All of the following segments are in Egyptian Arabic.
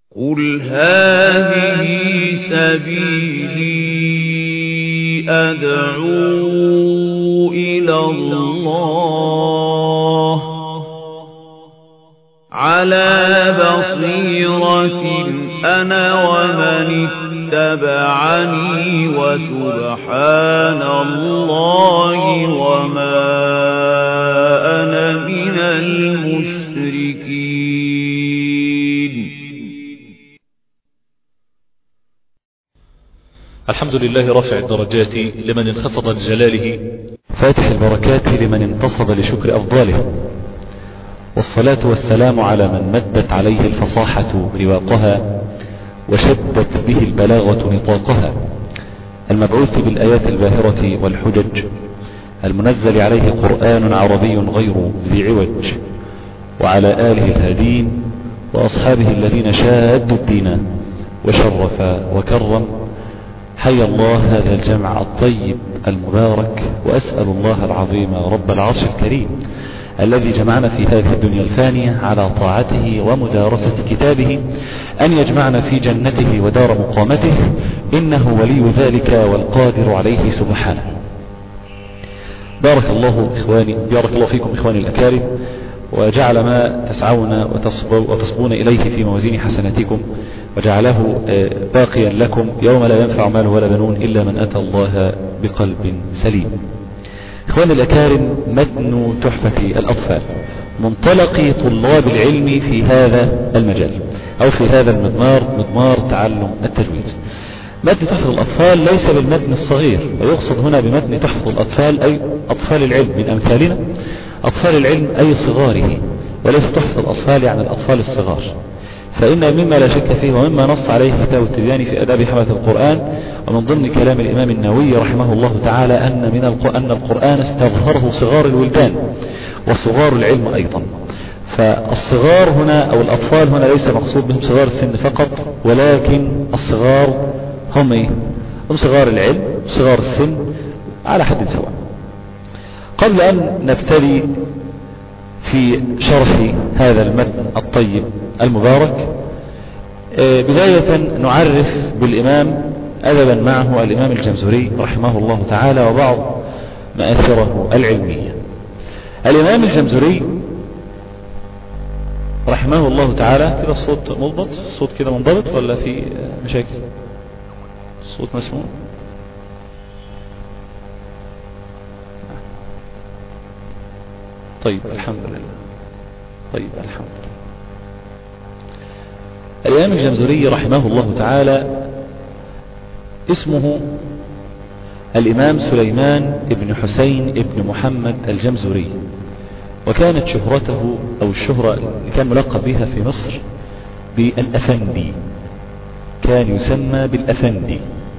قل هذه سبيلي أدعو إلى الله على بصيرة أنا ومن اتبعني وسبحان الله وما أنا من المشركين الحمد لله رافع الدرجات لمن انخفض لجلاله فاتح البركات لمن انتصب لشكر أفضاله والصلاة والسلام على من مدت عليه الفصاحة رواقها وشدت به البلاغة نطاقها المبعوث بالآيات الباهرة والحجج المنزل عليه قرآن عربي غير ذي عوج وعلى آله الهادين وأصحابه الذين شادوا الدين وشرف وكرم حي الله هذا الجمع الطيب المبارك وأسأل الله العظيم رب العرش الكريم الذي جمعنا في هذه الدنيا الفانية على طاعته ومدارسة كتابه أن يجمعنا في جنته ودار مقامته إنه ولي ذلك والقادر عليه سبحانه بارك الله إخواني بارك الله فيكم إخواني الأكارم وجعل ما تسعون وتصبون إليه في موازين حسناتكم وجعله باقيا لكم يوم لا ينفع مال ولا بنون إلا من أتى الله بقلب سليم إخواني الأكارم متن تحفة الأطفال منطلق طلاب العلم في هذا المجال أو في هذا المضمار مضمار تعلم التجويد متن تحفظ الأطفال ليس بالمتن الصغير ويقصد هنا بمتن تحفظ الأطفال أي أطفال العلم من أمثالنا أطفال العلم أي صغاره وليس تحفظ الأطفال يعني الأطفال الصغار فإن مما لا شك فيه ومما نص عليه كتاب التبيان في أداب حملة القرآن ومن ضمن كلام الإمام النووي رحمه الله تعالى أن من أن القرآن استظهره صغار الولدان وصغار العلم أيضا فالصغار هنا أو الأطفال هنا ليس مقصود بهم صغار السن فقط ولكن الصغار هم إيه؟ هم صغار العلم صغار السن على حد سواء قبل أن نبتدي في شرح هذا المتن الطيب المبارك بداية نعرف بالإمام أدبا معه الإمام الجمزوري رحمه الله تعالى وبعض مآثره العلمية الإمام الجمزوري رحمه الله تعالى كده الصوت مضبط الصوت كده منضبط ولا في مشاكل الصوت مسموع طيب الحمد لله طيب الحمد لله الإمام الجمزوري رحمه الله تعالى اسمه الإمام سليمان ابن حسين ابن محمد الجمزوري وكانت شهرته أو الشهرة اللي كان ملقب بها في مصر بالأفندي كان يسمى بالأفندي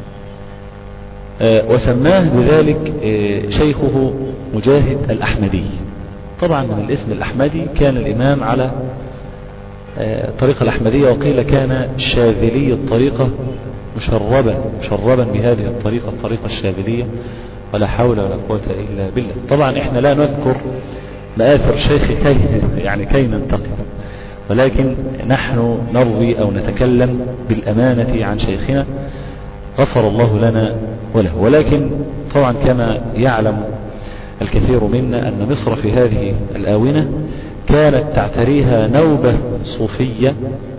وسماه بذلك شيخه مجاهد الأحمدي طبعا من الاسم الأحمدي كان الإمام على طريقة الأحمدية وقيل كان شاذلي الطريقة مشربا مشربا بهذه الطريقة الطريقة الشاذلية ولا حول ولا قوة إلا بالله طبعا احنا لا نذكر مآثر الشيخ كي يعني كي ننتقد ولكن نحن نروي أو نتكلم بالأمانة عن شيخنا غفر الله لنا وله ولكن طبعا كما يعلم الكثير منا أن مصر في هذه الآونة كانت تعتريها نوبة صوفية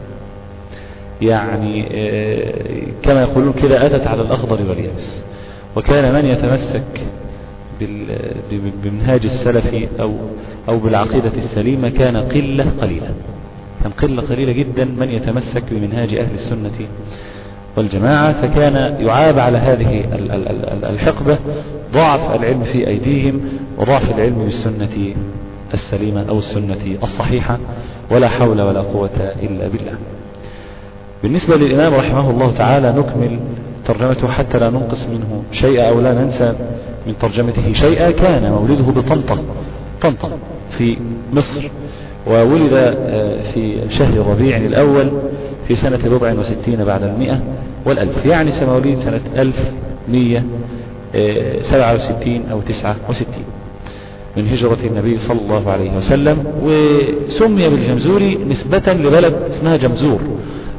يعني كما يقولون كده أتت على الأخضر واليابس وكان من يتمسك بمنهاج السلف أو, أو بالعقيدة السليمة كان قلة قليلة كان قلة قليلة جدا من يتمسك بمنهاج أهل السنة والجماعة فكان يعاب على هذه الحقبة ضعف العلم في أيديهم وضعف العلم بالسنة السليمة أو السنة الصحيحة ولا حول ولا قوة إلا بالله بالنسبة للإمام رحمه الله تعالى نكمل ترجمته حتى لا ننقص منه شيئا أو لا ننسى من ترجمته شيئا كان مولده بطنطا طنطا في مصر وولد في شهر ربيع الأول في سنة ربع وستين بعد المئة والألف يعني سمواليد سنة ألف مية سبعة وستين أو تسعة وستين من هجرة النبي صلى الله عليه وسلم وسمي بالجمزوري نسبة لبلد اسمها جمزور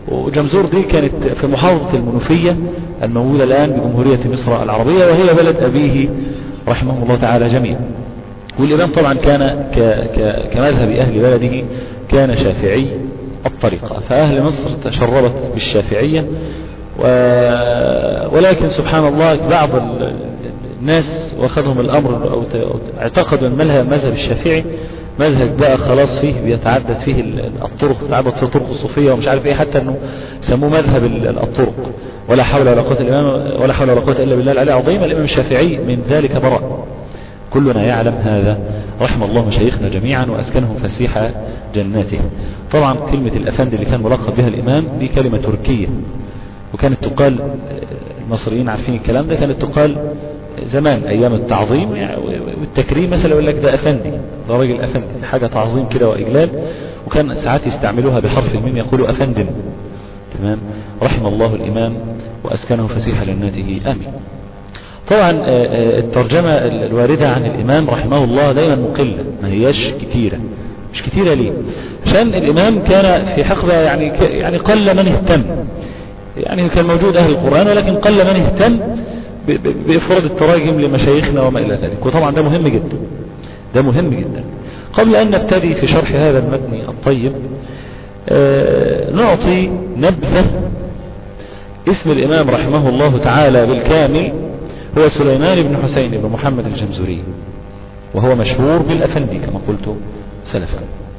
وجمزور دي كانت في محافظة المنوفية الموجودة الآن بجمهورية مصر العربية وهي بلد أبيه رحمه الله تعالى جميعا والإمام طبعا كان ك ك كمذهب أهل بلده كان شافعي الطريقة فأهل مصر تشربت بالشافعية و... ولكن سبحان الله بعض الناس واخذهم الأمر أو اعتقدوا أن مذهب الشافعي مذهب بقى خلاص فيه بيتعدد فيه الطرق تتعدد فيه الطرق الصوفية ومش عارف ايه حتى انه سموه مذهب الطرق ولا حول ولا قوة الامام ولا حول ولا قوة الا بالله العلي العظيم الامام الشافعي من ذلك براء كلنا يعلم هذا رحم الله مشايخنا جميعا واسكنهم فسيح جناته طبعا كلمة الافندي اللي كان ملقب بها الامام دي كلمة تركية وكانت تقال المصريين عارفين الكلام ده كانت تقال زمان ايام التعظيم والتكريم مثلا يقول لك ده افندي ده راجل افندي حاجة تعظيم كده واجلال وكان ساعات يستعملوها بحرف الميم يقولوا افندم تمام رحم الله الامام واسكنه فسيح جناته امين طبعا الترجمة الواردة عن الامام رحمه الله دايما مقلة ما هياش كتيرة مش كتيرة ليه عشان الامام كان في حقبة يعني يعني قل من اهتم يعني كان موجود اهل القرآن ولكن قل من اهتم بإفراد التراجم لمشايخنا وما إلى ذلك وطبعا ده مهم جدا ده مهم جدا قبل أن نبتدي في شرح هذا المتن الطيب آه نعطي نبذة اسم الإمام رحمه الله تعالى بالكامل هو سليمان بن حسين بن محمد الجمزوري وهو مشهور بالأفندي كما قلت سلفا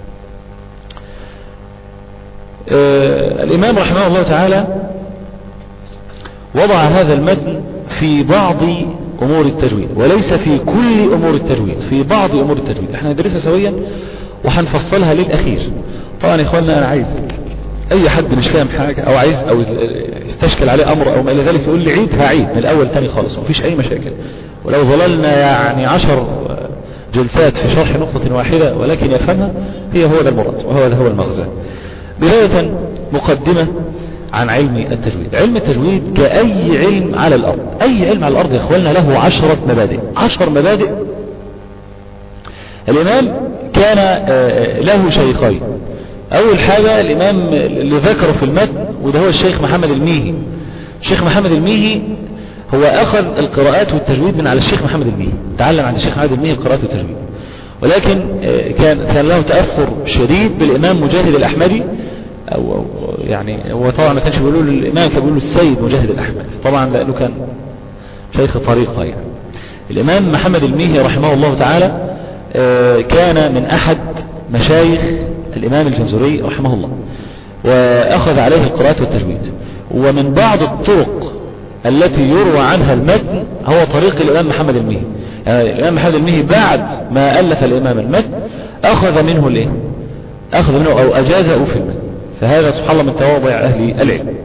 آه الإمام رحمه الله تعالى وضع هذا المتن في بعض امور التجويد وليس في كل امور التجويد في بعض امور التجويد احنا ندرسها سويا وهنفصلها للاخير طبعا يا اخواننا انا عايز اي حد مش فاهم حاجة او عايز او يستشكل عليه امر او ما الى ذلك يقول لي عيد هعيد من الاول تاني خالص مفيش اي مشاكل ولو ظللنا يعني عشر جلسات في شرح نقطة واحدة ولكن يفهمها هي هو ده المراد وهو ده هو المغزى بداية مقدمة عن علم التجويد علم التجويد كأي علم على الأرض أي علم على الأرض يا إخواننا له عشرة مبادئ عشر مبادئ الإمام كان له شيخين أول حاجة الإمام اللي ذكره في المتن وده هو الشيخ محمد الميهي الشيخ محمد الميهي هو أخذ القراءات والتجويد من على الشيخ محمد الميهي تعلم عن الشيخ محمد الميهي القراءات والتجويد ولكن كان كان له تأثر شديد بالإمام مجاهد الأحمدي أو, أو يعني هو طبعا ما كانش بيقولوا الإمام كان بيقولوا السيد مجاهد الأحمد طبعا لأنه كان شيخ طريقة يعني الإمام محمد الميهي رحمه الله تعالى كان من أحد مشايخ الإمام الجمزوري رحمه الله وأخذ عليه القراءة والتجويد ومن بعض الطرق التي يروى عنها المتن هو طريق الإمام محمد الميهي يعني الإمام محمد الميهي بعد ما ألف الإمام المتن أخذ منه الإيه أخذ منه أو أجازه في المتن فهذا سبحان الله من تواضع أهل العلم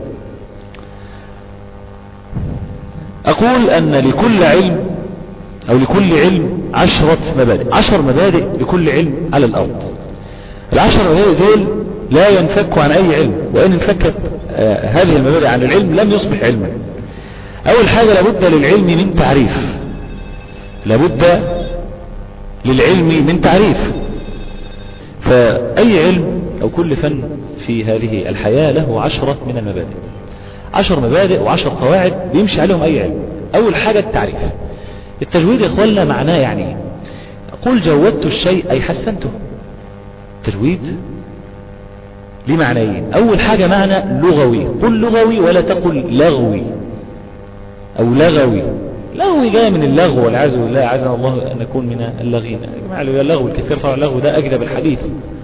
أقول أن لكل علم أو لكل علم عشرة مبادئ عشر مبادئ لكل علم على الأرض العشر مبادئ دول لا ينفك عن أي علم وإن انفكت آه هذه المبادئ عن العلم لم يصبح علما أول حاجة لابد للعلم من تعريف لابد للعلم من تعريف فأي علم أو كل فن في هذه الحياة له عشرة من المبادئ عشر مبادئ وعشر قواعد بيمشي عليهم أي علم أول حاجة التعريف التجويد يا إخواننا معناه يعني قل جودت الشيء أي حسنته تجويد ليه معنيين أول حاجة معنى لغوي قل لغوي ولا تقل لغوي أو لغوي لغوي جاي من اللغو والعياذ بالله عزنا الله أن نكون من اللاغين يا جماعة اللغو الكثير طبعا اللغو ده أكذب الحديث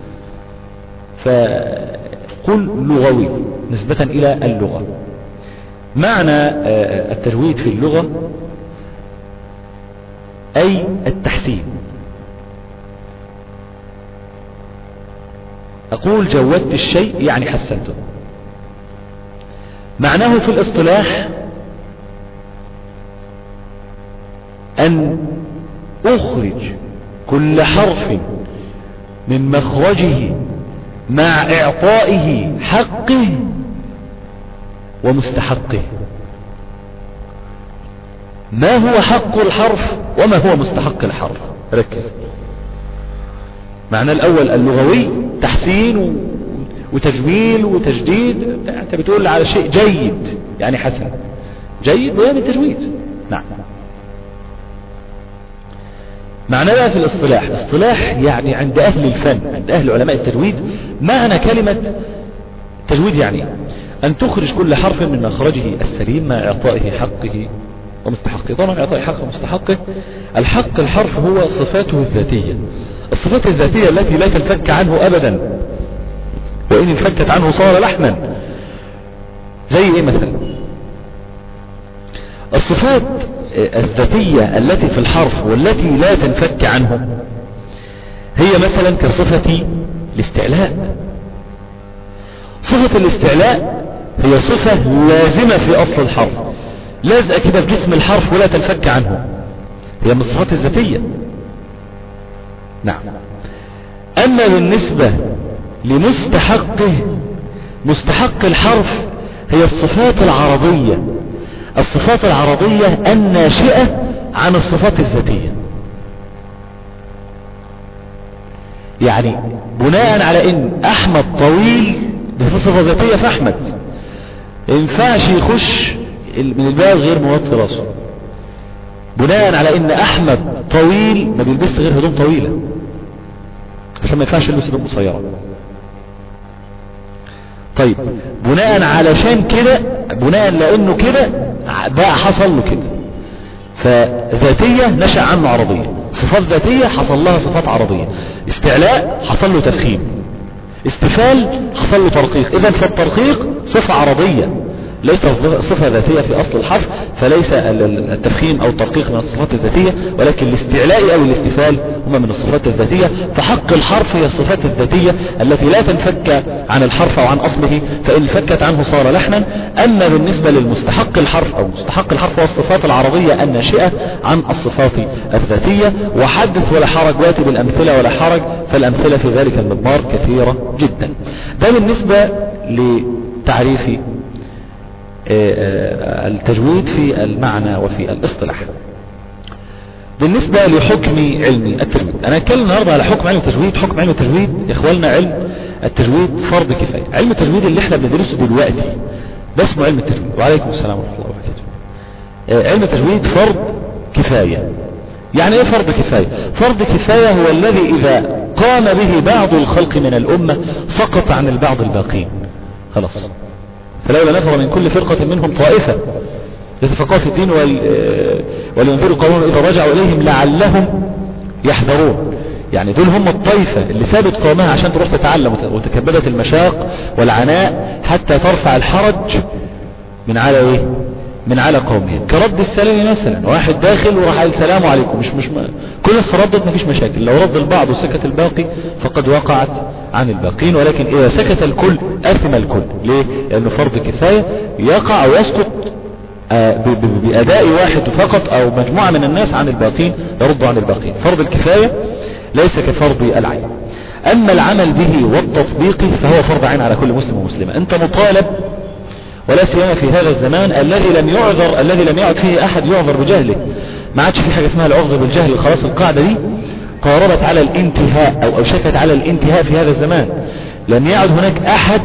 فقل لغوي نسبة إلى اللغة معنى التجويد في اللغة أي التحسين أقول جودت الشيء يعني حسنته معناه في الاصطلاح أن أخرج كل حرف من مخرجه مع إعطائه حقه ومستحقه ما هو حق الحرف وما هو مستحق الحرف ركز معنى الأول اللغوي تحسين وتجميل وتجديد انت بتقول على شيء جيد يعني حسن جيد وهي من التجويد نعم معنى بقى في الاصطلاح اصطلاح يعني عند اهل الفن عند اهل علماء التجويد معنى كلمة تجويد يعني ان تخرج كل حرف من مخرجه السليم مع اعطائه حقه ومستحقه طبعا اعطائه حقه ومستحقه الحق الحرف هو صفاته الذاتية الصفات الذاتية التي لا تنفك عنه ابدا وان انفكت عنه صار لحما زي ايه مثلا الصفات الذاتية التي في الحرف والتي لا تنفك عنه هي مثلا كصفة الاستعلاء صفة الاستعلاء هي صفة لازمة في أصل الحرف لازقة كده في جسم الحرف ولا تنفك عنه هي من الصفات الذاتية نعم أما بالنسبة لمستحقه مستحق الحرف هي الصفات العرضية الصفات العرضية الناشئة عن الصفات الذاتية يعني بناء على ان احمد طويل ده في صفة ذاتية في احمد ينفعش يخش من الباب غير موطي راسه بناء على ان احمد طويل ما بيلبسش غير هدوم طويلة عشان ما ينفعش يلبس هدوم قصيرة طيب بناء علشان كده بناء لانه كده بقى حصل له كده فذاتية نشأ عنه عرضية صفات ذاتية حصل لها صفات عرضية استعلاء حصل له تفخيم استفال حصل له ترقيق اذا فالترقيق صفة عرضية ليس صفة ذاتية في أصل الحرف فليس التفخيم أو الترقيق من الصفات الذاتية ولكن الاستعلاء أو الاستفال هما من الصفات الذاتية فحق الحرف هي الصفات الذاتية التي لا تنفك عن الحرف أو عن أصله فإن فكت عنه صار لحنا أما بالنسبة للمستحق الحرف أو مستحق الحرف هو الصفات العربية الناشئة عن الصفات الذاتية وحدث ولا حرج واتي بالأمثلة ولا حرج فالأمثلة في ذلك المضمار كثيرة جدا ده بالنسبة لتعريف التجويد في المعنى وفي الاصطلاح بالنسبة لحكم علم التجويد انا اتكلم النهاردة على حكم علم التجويد حكم علم التجويد يا اخوالنا علم التجويد فرض كفاية علم التجويد اللي احنا بندرسه دلوقتي ده اسمه علم التجويد وعليكم السلام ورحمة الله وبركاته علم التجويد فرض كفاية يعني ايه فرض كفاية فرض كفاية هو الذي اذا قام به بعض الخلق من الامة سقط عن البعض الباقين خلاص فلولا نفر من كل فرقة منهم طائفة يتفقهوا في الدين ولينذروا قومهم إذا رجعوا إليهم لعلهم يحذرون يعني دول هم الطائفة اللي سابت قومها عشان تروح تتعلم وتكبدت المشاق والعناء حتى ترفع الحرج من على ايه من على قومهم كرد السلام مثلا واحد داخل وراح قال السلام عليكم مش مش م... كل الصردت مفيش مشاكل لو رد البعض وسكت الباقي فقد وقعت عن الباقين ولكن اذا سكت الكل اثم الكل ليه لانه فرض كفاية يقع او يسقط آه باداء واحد فقط او مجموعة من الناس عن الباقين يرد عن الباقين فرض الكفاية ليس كفرض العين اما العمل به والتطبيق فهو فرض عين على كل مسلم ومسلمة انت مطالب ولا سيما في هذا الزمان الذي لم يعذر الذي لم يعد فيه احد يعذر بجهله ما عادش في حاجة اسمها العذر بالجهل خلاص القاعدة دي قاربت على الانتهاء او اوشكت على الانتهاء في هذا الزمان لم يعد هناك احد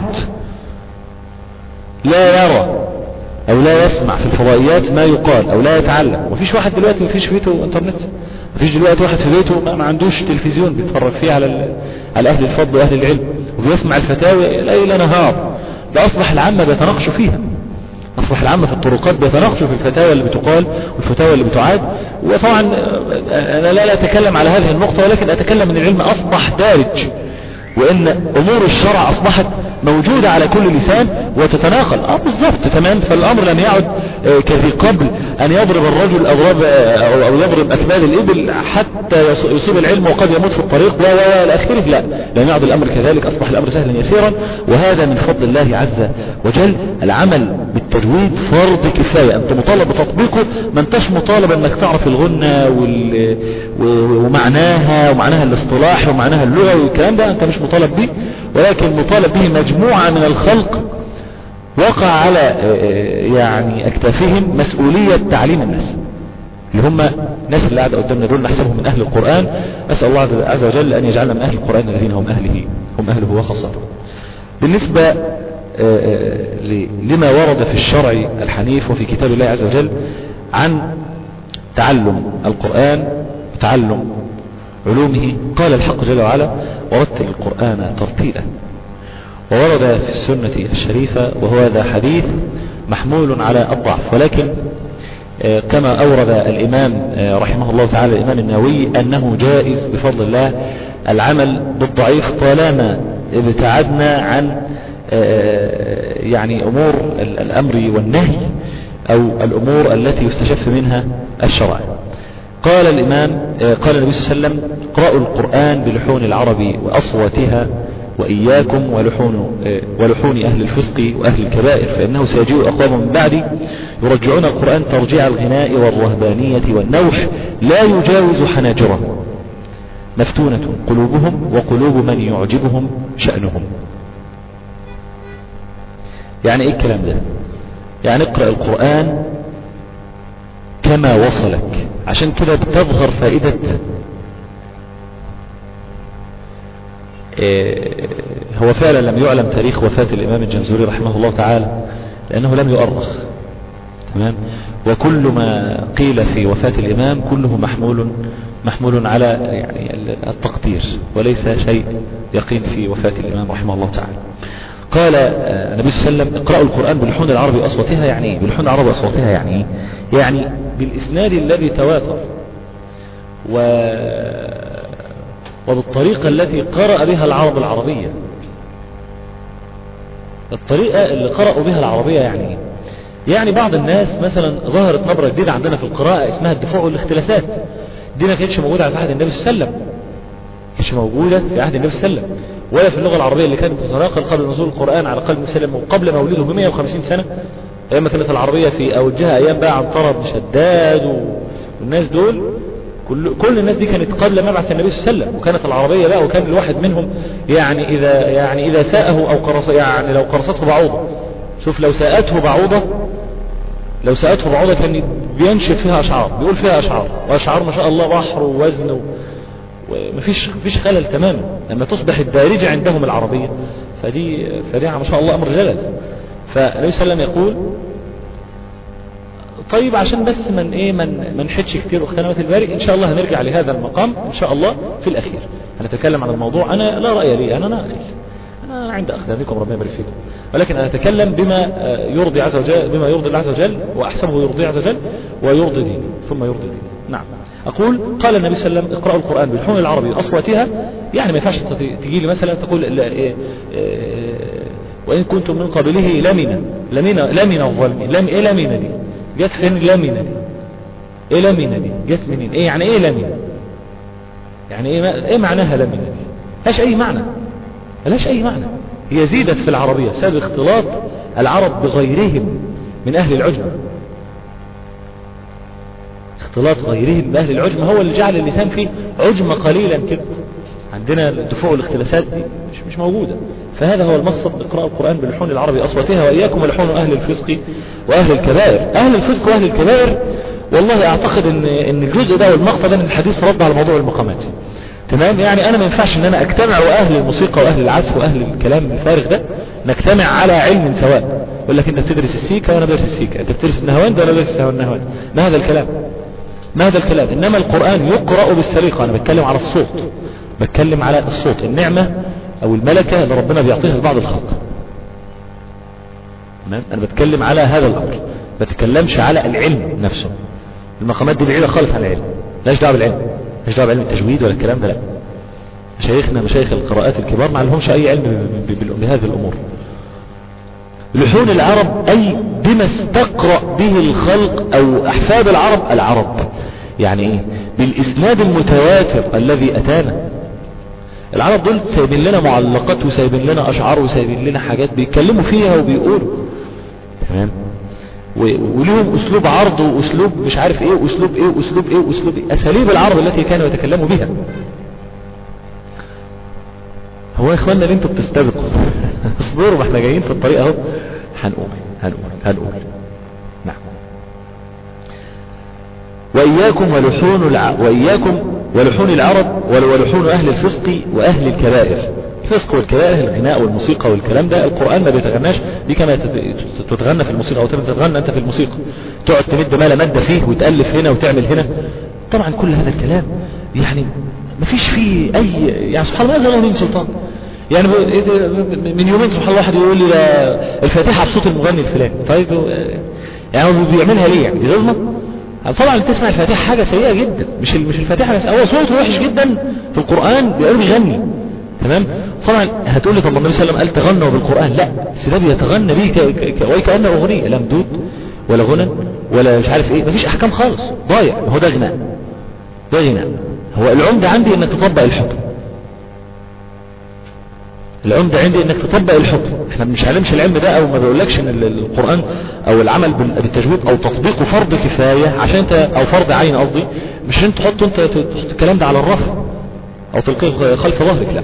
لا يرى او لا يسمع في الفضائيات ما يقال او لا يتعلم وفيش واحد دلوقتي مفيش في بيته انترنت مفيش دلوقتي واحد في بيته ما عندوش تلفزيون بيتفرج فيه على على اهل الفضل واهل العلم وبيسمع الفتاوى ليل نهار ده اصبح العامة بيتناقشوا فيها اصبح العامة في الطرقات بيتناقشوا في الفتاوى اللي بتقال والفتاوى اللي بتعاد وطبعا انا لا اتكلم على هذه النقطة ولكن اتكلم من العلم اصبح دارج وان امور الشرع اصبحت موجودة على كل لسان وتتناقل اه بالظبط تمام فالامر لم يعد آه كذي قبل ان يضرب الرجل اضراب آه او يضرب اكباد الابل حتى يصيب العلم وقد يموت في الطريق و الى اخره لا لم يعد الامر كذلك اصبح الامر سهلا يسيرا وهذا من فضل الله عز وجل العمل بالتجويد فرض كفاية انت مطالب بتطبيقه ما انتش مطالب انك تعرف الغنة وال... ومعناها ومعناها الاصطلاح ومعناها اللغة والكلام ده انت مش مطالب به ولكن مطالب به مجموعة من الخلق وقع على يعني اكتافهم مسؤولية تعليم الناس اللي هم الناس اللي قاعدة قدامنا دول نحسبهم من اهل القرآن اسأل الله عز وجل ان يجعلنا من اهل القرآن الذين هم اهله هم اهله وخاصته بالنسبة آه، آه، ل- لما ورد في الشرع الحنيف وفي كتاب الله عز وجل عن تعلم القرآن وتعلم علومه قال الحق جل وعلا ورتل القرآن ترتيلا وورد في السنة الشريفة وهو هذا حديث محمول على الضعف ولكن آه، كما أورد الإمام آه، رحمه الله تعالى الإمام النووي أنه جائز بفضل الله العمل بالضعيف طالما ابتعدنا عن آه، يعني أمور ال- الأمر والنهي أو الأمور التي يستشف منها الشرع قال الإمام آه، قال النبي صلى الله عليه وسلم اقرأوا القرآن بلحون العرب وأصواتها وإياكم ولحون, آه، ولحون أهل الفسق وأهل الكبائر فإنه سيجيء أقوام من بعدي يرجعون القرآن ترجيع الغناء والرهبانية والنوح لا يجاوز حناجرهم مفتونة قلوبهم وقلوب من يعجبهم شأنهم يعني ايه الكلام ده يعني اقرأ القرآن كما وصلك عشان كده بتظهر فائدة إيه، هو فعلا لم يعلم تاريخ وفاة الإمام الجنزوري رحمه الله تعالى لأنه لم يؤرخ تمام وكل ما قيل في وفاة الإمام كله محمول محمول على يعني التقدير وليس شيء يقين في وفاة الإمام رحمه الله تعالى قال آه، النبي صلى الله عليه وسلم اقرأوا القرآن بلحون العرب أصواتها يعني ايه بلحون العرب أصواتها يعني ايه يعني بالإسناد الذي تواتر و... وبالطريقة التي قرأ بها العرب العربية الطريقة اللي قرأوا بها العربية يعني ايه يعني بعض الناس مثلا ظهرت نبرة جديدة عندنا في القراءة اسمها الدفوع والاختلاسات دي ما كانتش موجودة في عهد النبي صلى الله عليه وسلم كانتش موجودة في عهد النبي صلى الله عليه وسلم ولا في اللغة العربية اللي كانت بتتناقل قبل نزول القرآن على قلب النبي صلى الله عليه وسلم وقبل مولده ب 150 سنة ايام ما كانت العربية في اوجها ايام بقى عنترة بن شداد و... والناس دول كل كل الناس دي كانت قبل مبعث النبي صلى الله عليه وسلم وكانت العربية بقى وكان الواحد منهم يعني اذا يعني اذا ساءه او قرص يعني لو قرصته بعوضة شوف لو ساءته بعوضة لو ساءته بعوضة كان بينشد فيها اشعار بيقول فيها اشعار واشعار ما شاء الله بحر ووزن و... ومفيش مفيش خلل تماما لما تصبح الدارجة عندهم العربية فدي فدي ما شاء الله امر جلل فالنبي صلى الله عليه وسلم يقول طيب عشان بس من ايه من ما نحدش كتير اختنا الباري ان شاء الله هنرجع لهذا المقام ان شاء الله في الاخير هنتكلم عن الموضوع انا لا راي لي انا ناقل انا عند اقدامكم ربنا يبارك فيكم ولكن انا اتكلم بما آه، يرضي عز وجل بما يرضي الله عز وجل واحسبه يرضي عز وجل ويرضي دينه ثم يرضي دينه نعم اقول قال النبي صلى الله عليه وسلم اقرأوا القرآن بالحون العربي اصواتها يعني ما ينفعش تجي لي مثلا تقول لا إيه إيه وان كنتم من قبله لمنا لمنا لمنا الظالمين لم ايه لمنا دي جت فين لمنا دي ايه لمنا دي جت منين ايه يعني ايه لمنا يعني ايه ما- ايه معناها لمنا دي ملهاش اي معنى ملهاش اي معنى هي زيدت في العربية بسبب اختلاط العرب بغيرهم من اهل العجمة اختلاط غيرهم بأهل العجمة هو اللي جعل اللسان فيه عجمة قليلا كده عندنا الدفوع والاختلاسات دي مش, مش موجودة فهذا هو المقصد اقراء القرآن بلحون العربي أصواتها وإياكم ولحون أهل الفسق وأهل الكبائر أهل الفسق وأهل الكبائر والله أعتقد إن, إن الجزء ده والمقطع ده من الحديث رد على موضوع المقامات تمام يعني أنا ما ينفعش إن أنا أجتمع وأهل الموسيقى وأهل العزف وأهل الكلام الفارغ ده نجتمع على علم سواء يقول لك أنت بتدرس السيكا وأنا بدرس السيكا أنت بتدرس النهواند وأنا بدرس النهواند ما هذا الكلام ما هذا الكلام إنما القرآن يقرأ بالسليقة أنا بتكلم على الصوت بتكلم على الصوت النعمة أو الملكة اللي ربنا بيعطيها لبعض الخلق تمام أنا بتكلم على هذا الأمر بتكلمش على العلم نفسه المقامات دي بعيدة خالص عن العلم لاش دعوه بالعلم لاش دعوه بعلم التجويد ولا الكلام ده لا مشايخنا مشايخ القراءات الكبار ما لهمش أي علم ب- ب- بهذه الأمور لحون العرب أي بما استقرأ به الخلق أو أحفاد العرب العرب يعني إيه بالإسناد المتواتر الذي أتانا العرب دول سايبين لنا معلقات وسايبين لنا أشعار وسايبين لنا حاجات بيتكلموا فيها وبيقولوا تمام و- وليهم أسلوب عرض وأسلوب مش عارف إيه وأسلوب إيه وأسلوب إيه وأسلوب إيه أساليب العرب التي كانوا يتكلموا بها هو يا اخوانا اللي انتوا بتستبقوا اصبروا ما احنا جايين في الطريق اهو هنقول هنقول هنقول نعم وإياكم ولحون الع... وإياكم ولحون العرب ول- ولحون أهل الفسق وأهل الكبائر الفسق والكراهه الغناء والموسيقى والكلام ده القرآن ما بيتغناش دي كما تتغنى في الموسيقى او تتغنى انت في الموسيقى تقعد تمد مال مادة فيه وتألف هنا وتعمل هنا طبعا كل هذا الكلام يعني ما فيش فيه اي يعني سبحان الله ما من سلطان يعني من يومين سبحان الله واحد يقول لي الفاتحة بصوت المغني الفلاني طيب يعني هو بيعملها ليه يعني بيضمن طبعا تسمع الفاتحة حاجة سيئة جدا مش مش الفاتحة بس هو صوته وحش جدا في القرآن بيقول بيغني تمام طبعا هتقول لي طب النبي صلى الله عليه وسلم قال تغنوا بالقرآن لا ده بيتغنى به وكأنه أغنية لا مدود ولا غنى ولا مش عارف ايه مفيش احكام خالص ضايع هو ده غناء ده غناء هو العمدة عندي انك تطبق الحكم العمدة عندي انك تطبق الحكم احنا مش علمش العلم ده او ما بيقولكش ان القرآن او العمل بالتجويد او تطبيقه فرض كفاية عشان انت او فرض عين قصدي مش عشان تحط انت تحط الكلام ده على الرف او تلقيه خلف ظهرك لا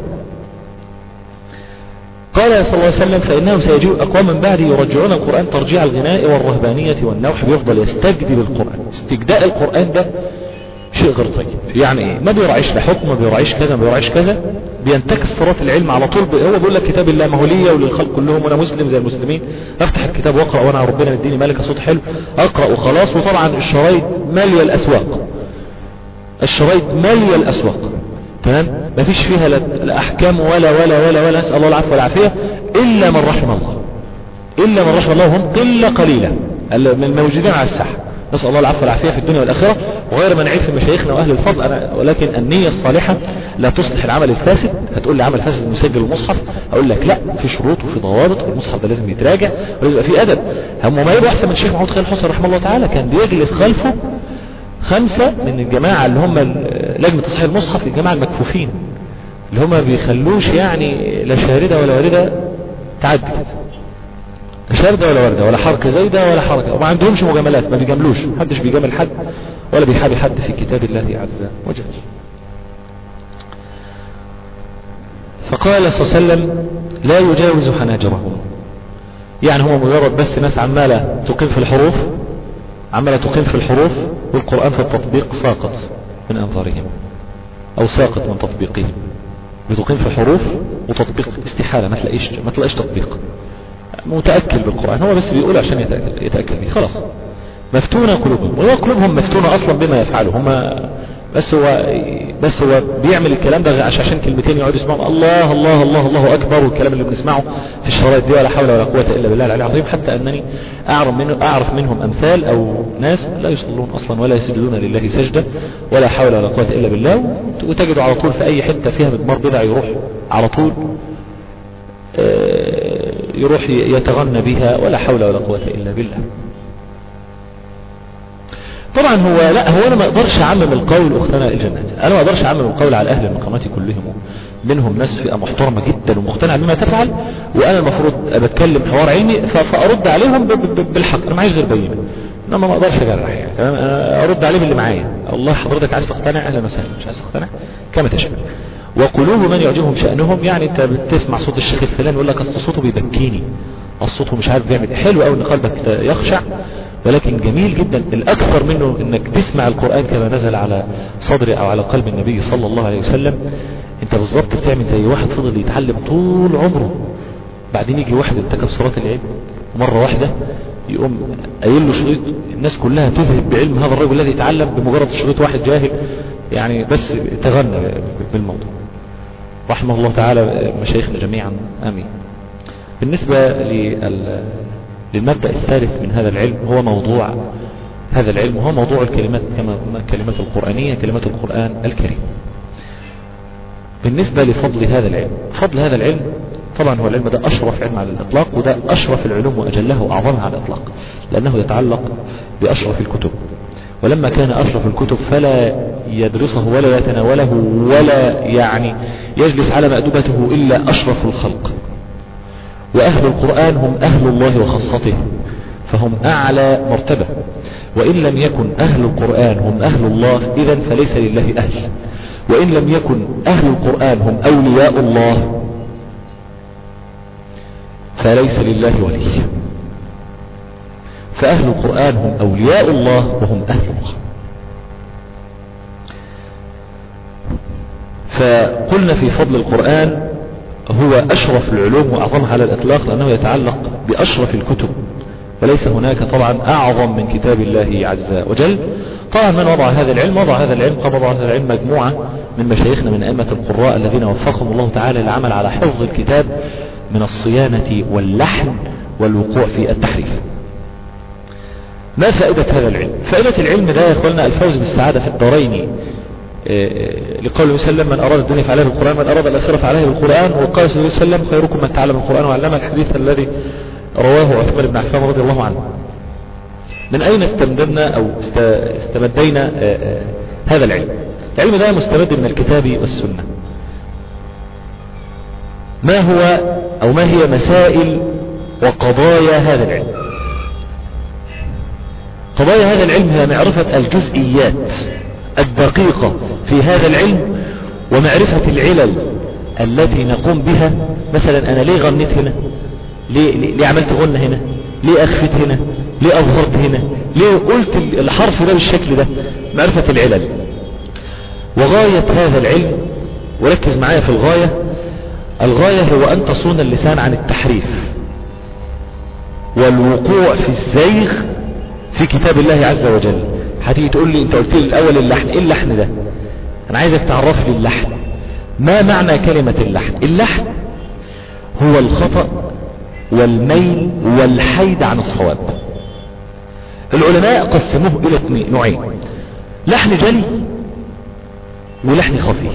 قال صلى الله عليه وسلم فإنهم سيجيء أقوام من بعد يرجعون القرآن ترجيع الغناء والرهبانية والنوح بيفضل يستجدي بالقرآن استجداء القرآن ده شيء غير طيب يعني ايه ما بيراعيش لا حكم ما بيراعيش كذا ما بيراعيش كذا بينتكس صراط العلم على طول هو بيقول لك كتاب الله ما هو ليا وللخلق كلهم وانا مسلم زي المسلمين افتح الكتاب واقرا وانا ربنا مديني ملك صوت حلو اقرا وخلاص وطبعا الشرايط ماليه الاسواق الشرايط ماليه الاسواق تمام ما فيش فيها لا احكام ولا ولا ولا ولا نسال الله العفو والعافيه الا من رحم الله الا من رحم الله هم قله قليله من الموجودين على الساحه نسأل الله العفو والعافية في الدنيا والآخرة وغير ما نعيب في مشايخنا وأهل الفضل أنا ولكن النية الصالحة لا تصلح العمل الفاسد هتقول لي عمل فاسد مسجل المصحف أقول لك لا في شروط وفي ضوابط والمصحف ده لازم يتراجع ولازم يبقى فيه أدب هم ما يبقى أحسن من الشيخ محمود خالد حسن رحمه الله تعالى كان بيجلس خلفه خمسة من الجماعة اللي هم لجنة تصحيح المصحف الجماعة المكفوفين اللي هم بيخلوش يعني لا شاردة ولا واردة تعدي شاردة ولا وردة ولا حركة زايدة ولا حركة وما عندهمش مجاملات ما بيجاملوش محدش بيجامل حد ولا بيحابي حد في كتاب الله عز وجل فقال صلى الله عليه وسلم لا يجاوز حناجرهم يعني هو مجرد بس ناس عمالة تقيم في الحروف عمالة تقيم في الحروف والقرآن في التطبيق ساقط من أنظارهم أو ساقط من تطبيقهم بتقيم في حروف وتطبيق استحالة ما تلاقيش ما تلاقيش تطبيق متأكل بالقرآن هو بس بيقول عشان يتأكل, يتأكل به خلاص مفتونة قلوبهم وهو قلوبهم مفتونة أصلا بما يفعله هم بس هو بس هو بيعمل الكلام ده عشان كلمتين يقعد يسمعوا الله الله الله الله أكبر والكلام اللي بنسمعه في الشرائط دي ولا حول ولا قوة إلا بالله العلي العظيم حتى أنني أعرف, منه أعرف منهم أمثال أو ناس لا يصلون أصلا ولا يسجدون لله سجدة ولا حول ولا قوة إلا بالله وتجدوا على طول في أي حتة فيها مدمار بدع يروح على طول يروح يتغنى بها ولا حول ولا قوة إلا بالله طبعا هو لا هو انا ما اقدرش اعمم القول اختنا الجنات انا ما اقدرش اعمم القول على اهل المقامات كلهم منهم ناس فئه محترمه جدا ومقتنعه بما تفعل وانا المفروض بتكلم حوار علمي فارد عليهم بالحق انا معيش غير بينه انما ما اقدرش اجرح يعني تمام انا ارد عليه باللي معايا الله حضرتك عايز تقتنع اهلا وسهلا مش عايز تقتنع كما تشاء وقلوب من يعجبهم شأنهم يعني انت بتسمع صوت الشيخ الفلاني يقول لك اصل صوته بيبكيني الصوت مش عارف بيعمل حلو قوي ان قلبك يخشع ولكن جميل جدا الاكثر منه انك تسمع القرآن كما نزل على صدر او على قلب النبي صلى الله عليه وسلم انت بالظبط بتعمل زي واحد فضل يتعلم طول عمره بعدين يجي واحد ارتكب صلاة العلم مرة واحدة يقوم قايل له شريط الناس كلها تذهب بعلم هذا الرجل الذي يتعلم بمجرد شريط واحد جاهل يعني بس تغنى بالموضوع رحمه الله تعالى مشايخنا جميعا امين بالنسبة للمبدأ الثالث من هذا العلم هو موضوع هذا العلم هو موضوع الكلمات كما الكلمات القرآنية كلمات القرآن الكريم بالنسبة لفضل هذا العلم فضل هذا العلم طبعا هو العلم ده أشرف علم على الإطلاق وده أشرف العلوم وأجله وأعظمها على الإطلاق لأنه يتعلق بأشرف الكتب ولما كان أشرف الكتب فلا يدرسه ولا يتناوله ولا يعني يجلس على مأدبته إلا أشرف الخلق وأهل القرآن هم أهل الله وخاصته فهم أعلى مرتبة وإن لم يكن أهل القرآن هم أهل الله إذا فليس لله أهل وإن لم يكن أهل القرآن هم أولياء الله فليس لله ولي فأهل القرآن هم أولياء الله وهم أهل الله فقلنا في فضل القرآن هو أشرف العلوم وأعظمها على الإطلاق لأنه يتعلق بأشرف الكتب وليس هناك طبعا أعظم من كتاب الله عز وجل طبعا من وضع هذا العلم وضع هذا العلم قام وضع هذا العلم مجموعة من مشايخنا من أئمة القراء الذين وفقهم الله تعالى للعمل على حفظ الكتاب من الصيانة واللحن والوقوع في التحريف ما فائدة هذا العلم فائدة العلم ده يا اخواننا الفوز بالسعادة في الدارين لقول وسلم من أراد الدنيا فعليه بالقرآن من أراد الآخرة فعليه بالقرآن وقال صلى الله عليه وسلم خيركم من تعلم القرآن وعلم الحديث الذي رواه عثمان بن عفان رضي الله عنه من أين استمدنا أو استمدينا هذا العلم العلم ده مستمد من الكتاب والسنة ما هو أو ما هي مسائل وقضايا هذا العلم قضايا هذا العلم هي معرفة الجزئيات الدقيقة في هذا العلم ومعرفة العلل التي نقوم بها مثلا أنا ليه غنيت هنا ليه, ليه عملت غنة هنا ليه أخفت هنا ليه أظهرت هنا ليه قلت الحرف ده بالشكل ده معرفة العلل وغاية هذا العلم وركز معايا في الغاية الغاية هو أن تصون اللسان عن التحريف والوقوع في الزيغ في كتاب الله عز وجل هتيجي تقول لي انت قلت لي الاول اللحن ايه اللحن ده انا عايزك تعرف لي اللحن ما معنى كلمة اللحن اللحن هو الخطأ والميل والحيد عن الصواب العلماء قسموه الى نوعين لحن جلي ولحن خفي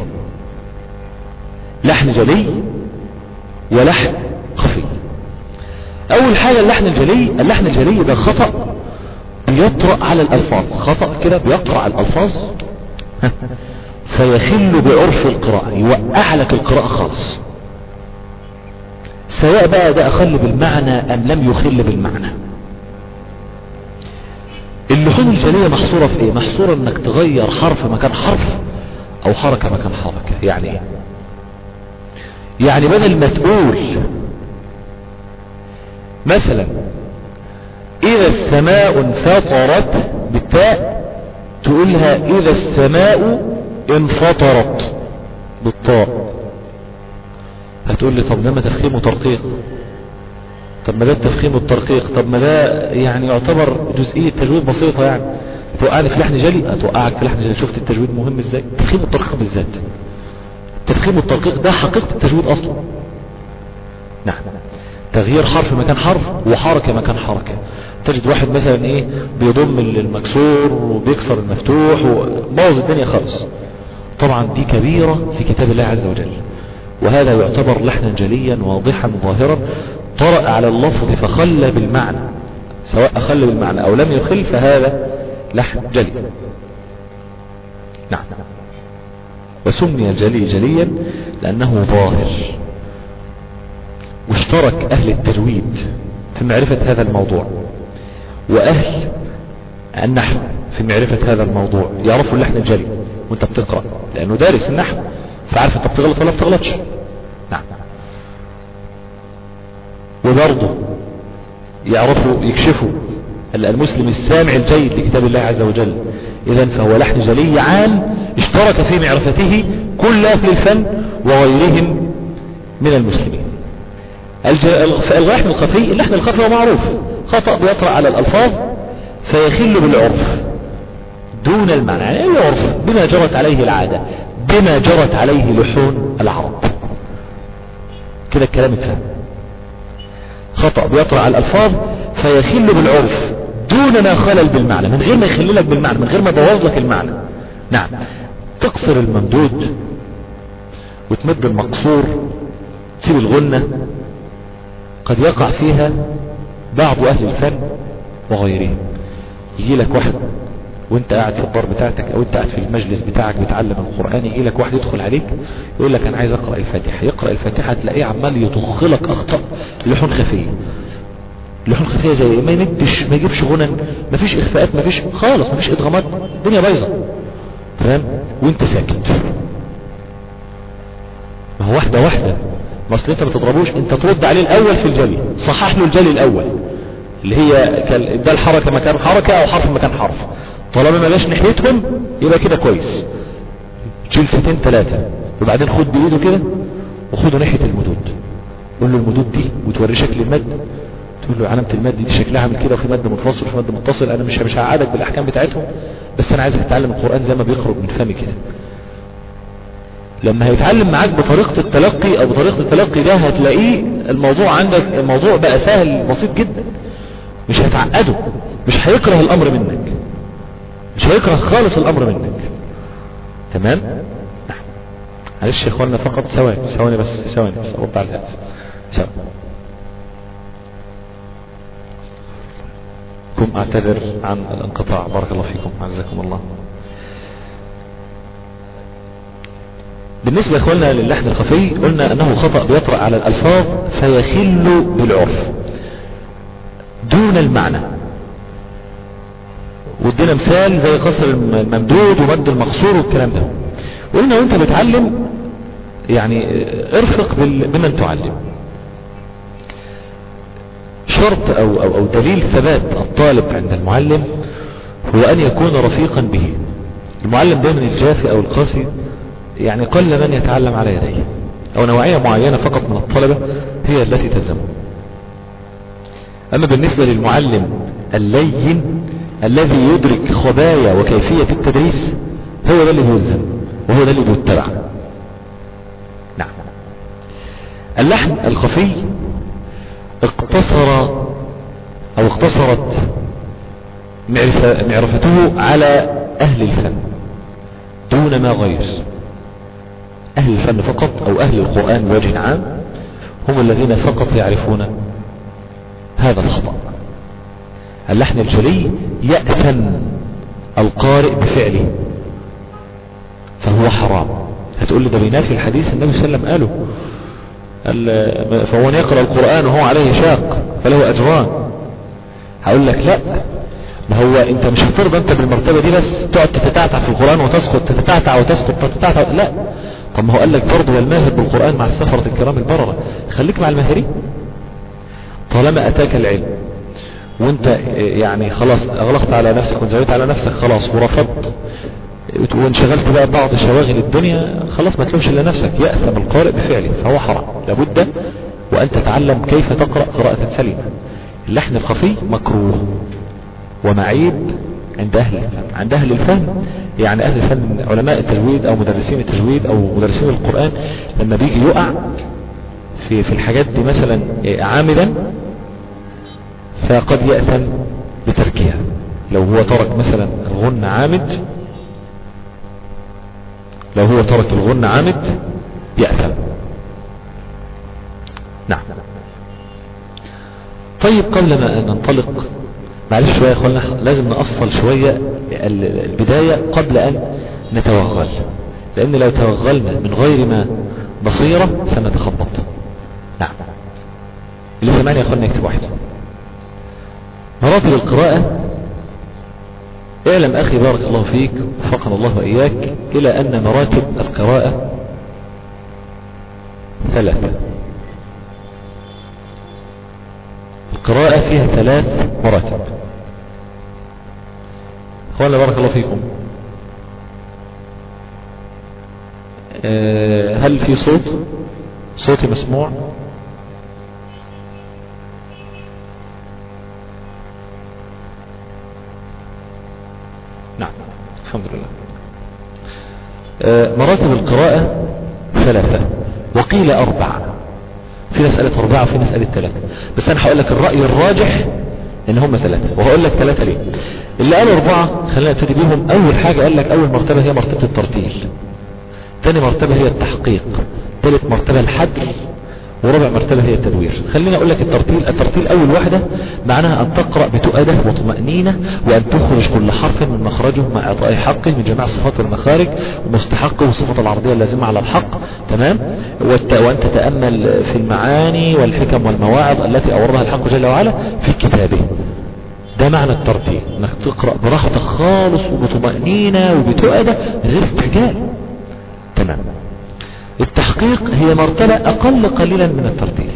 لحن جلي ولحن خفي اول حاجة اللحن الجلي اللحن الجلي ده خطأ بيطرأ على الالفاظ خطأ كده بيقرأ الالفاظ فيخل بعرف القراءة يوقع لك القراءة خالص سواء بقى ده اخل بالمعنى ام لم يخل بالمعنى اللحون الجلية محصورة في ايه محصورة انك تغير حرف مكان حرف او حركة مكان حركة يعني ايه يعني بدل ما تقول مثلا اذا السماء انفطرت بالتاء تقولها اذا السماء انفطرت بالطاء هتقول لي طب لما تفخيم وترقيق طب ما ده التفخيم والترقيق طب ما ده يعني يعتبر جزئية تجويد بسيطة يعني توقعني في لحن جلي هتوقعك في لحن جلي شفت التجويد مهم ازاي التفخيم والترقيق بالذات التفخيم والترقيق ده حقيقة التجويد اصلا نعم تغيير حرف مكان حرف وحركة مكان حركة تجد واحد مثلا ايه بيضم المكسور وبيكسر المفتوح وبوظ الدنيا خالص طبعا دي كبيرة في كتاب الله عز وجل وهذا يعتبر لحنا جليا واضحا ظاهرا طرأ على اللفظ فخل بالمعنى سواء أخل بالمعنى أو لم يخل فهذا لحن جلي نعم وسمي الجلي جليا لأنه ظاهر واشترك أهل التجويد في معرفة هذا الموضوع وأهل النحو في معرفة هذا الموضوع يعرفوا اللحن الجلي وانت بتقرأ لأنه دارس النحو فعارف انت بتغلط ولا بتغلطش نعم وبرضه يعرفوا يكشفوا المسلم السامع الجيد لكتاب الله عز وجل اذا فهو لحن جلي عام اشترك في معرفته كل اهل الفن وغيرهم من المسلمين اللحن الخفي اللحن الخفي هو معروف خطأ بيطرأ على الالفاظ فيخل بالعرف دون المعنى يعني العرف بما جرت عليه العادة بما جرت عليه لحون العرب كده الكلام اتفهم خطأ بيطرأ على الألفاظ فيخل بالعرف دون ما خلل بالمعنى من غير ما يخل لك بالمعنى من غير ما يبوظ لك المعنى نعم تقصر الممدود وتمد المقصور تسيب الغنة قد يقع فيها بعض أهل الفن وغيرهم يجي لك واحد وانت قاعد في الدار بتاعتك او انت قاعد في المجلس بتاعك بتعلم القرآن يجي لك واحد يدخل عليك يقول لك انا عايز اقرأ الفاتحة يقرأ الفاتحة تلاقيه عمال يطخ لك اخطاء لحون خفية لحون خفية زي ما يمدش ما يجيبش غنن ما فيش اخفاءات ما فيش خالص ما فيش ادغامات الدنيا بايظة تمام وانت ساكت ما هو واحدة واحدة ما اصل انت ما تضربوش انت ترد عليه الاول في الجلي صحح له الجلي الاول اللي هي ده الحركة مكان حركة او حرف مكان حرف طالما ما جاش ناحيتهم يبقى كده كويس جلستين ثلاثة وبعدين خد بايده كده وخده ناحية المدود قول له المدود دي وتوري شكل المد تقول له علامة المد دي شكلها عامل كده وفي مد منفصل وفي مد متصل انا مش مش هقعدك بالاحكام بتاعتهم بس انا عايزك تتعلم القرآن زي ما بيخرج من فمي كده لما هيتعلم معاك بطريقة التلقي او بطريقة التلقي ده هتلاقيه الموضوع عندك الموضوع بقى سهل بسيط جدا مش هتعقده مش هيكره الامر منك مش هيكره خالص الامر منك تمام نعم معلش يا اخوانا فقط ثواني ثواني بس ثواني بس ارد على الهاتف ثواني كم اعتذر عن الانقطاع بارك الله فيكم عزكم الله بالنسبة يا اخوانا للحن الخفي قلنا انه خطأ بيطرأ على الالفاظ فيخل بالعرف دون المعنى وادينا مثال زي قصر الممدود ومد المقصور والكلام ده قلنا وانت بتعلم يعني ارفق بمن تعلم شرط او, أو, أو دليل ثبات الطالب عند المعلم هو ان يكون رفيقا به المعلم دايما الجافي او القاسي يعني قل من يتعلم على يديه او نوعية معينة فقط من الطلبة هي التي تلزمه اما بالنسبة للمعلم اللين الذي يدرك خبايا وكيفية التدريس هو ده اللي بيلزم وهو ده اللي بيتبع نعم اللحن الخفي اقتصر او اقتصرت معرفة معرفته على اهل الفن دون ما غير اهل الفن فقط او اهل القرآن بوجه عام هم الذين فقط يعرفون هذا الخطأ اللحن الجلي يأثم القارئ بفعله فهو حرام هتقول لي ده بينافي الحديث النبي صلى الله عليه وسلم قاله قال فهو يقرأ القرآن وهو عليه شاق فله أجران هقول لك لا ما هو انت مش هترضى انت بالمرتبة دي بس تقعد تتتعتع في القرآن وتسقط تتتعتع وتسقط تتتعتع لا طب ما هو قال لك برضه والماهر بالقرآن مع السفرة الكرام البررة خليك مع الماهرين طالما اتاك العلم وانت يعني خلاص اغلقت على نفسك وانزويت على نفسك خلاص ورفضت وانشغلت بقى بعض شواغل الدنيا خلاص ما تلومش الا نفسك يأثم القارئ بفعله فهو حرام لابد وان تتعلم كيف تقرأ قراءة سليمة اللحن الخفي مكروه ومعيب عند اهل الفن عند اهل الفن يعني اهل الفن علماء التجويد او مدرسين التجويد او مدرسين القرآن لما بيجي يقع في في الحاجات دي مثلا عامدا فقد يأثم بتركها لو هو ترك مثلا الغن عامد لو هو ترك الغن عامد يأثم نعم طيب قبل ما ننطلق معلش شوية يا اخوانا لازم نأصل شوية البداية قبل ان نتوغل لان لو توغلنا من غير ما بصيرة سنتخبط نعم اللي سمعني يا اخوانا يكتب واحد مراتب القراءة اعلم اخي بارك الله فيك وفقنا الله واياك الى ان مراتب القراءة ثلاثة القراءة فيها ثلاث مراتب اخوانا بارك الله فيكم أه هل في صوت صوتي مسموع نعم الحمد لله أه مراتب القراءة ثلاثة وقيل أربعة في ناس قالت أربعة وفي ناس قالت ثلاثة بس أنا هقول لك الرأي الراجح إن هم ثلاثة وهقول لك ثلاثة ليه اللي قالوا أربعة خلينا نبتدي بيهم أول حاجة قال لك أول مرتبة هي مرتبة الترتيل ثاني مرتبة هي التحقيق ثالث مرتبة الحدل ورابع مرتبة هي التدوير خلينا اقول لك الترتيل الترتيل اول واحدة معناها ان تقرأ بتؤدة وطمأنينة وان تخرج كل حرف من مخرجه مع اعطاء حقه من جميع صفات المخارج ومستحقه والصفات العرضية اللازمة على الحق تمام وان تتأمل في المعاني والحكم والمواعظ التي اوردها الحق جل وعلا في كتابه ده معنى الترتيل انك تقرأ براحتك خالص وبطمأنينة وبتؤدة من غير استعجال تمام التحقيق هي مرتبة اقل قليلا من الترتيل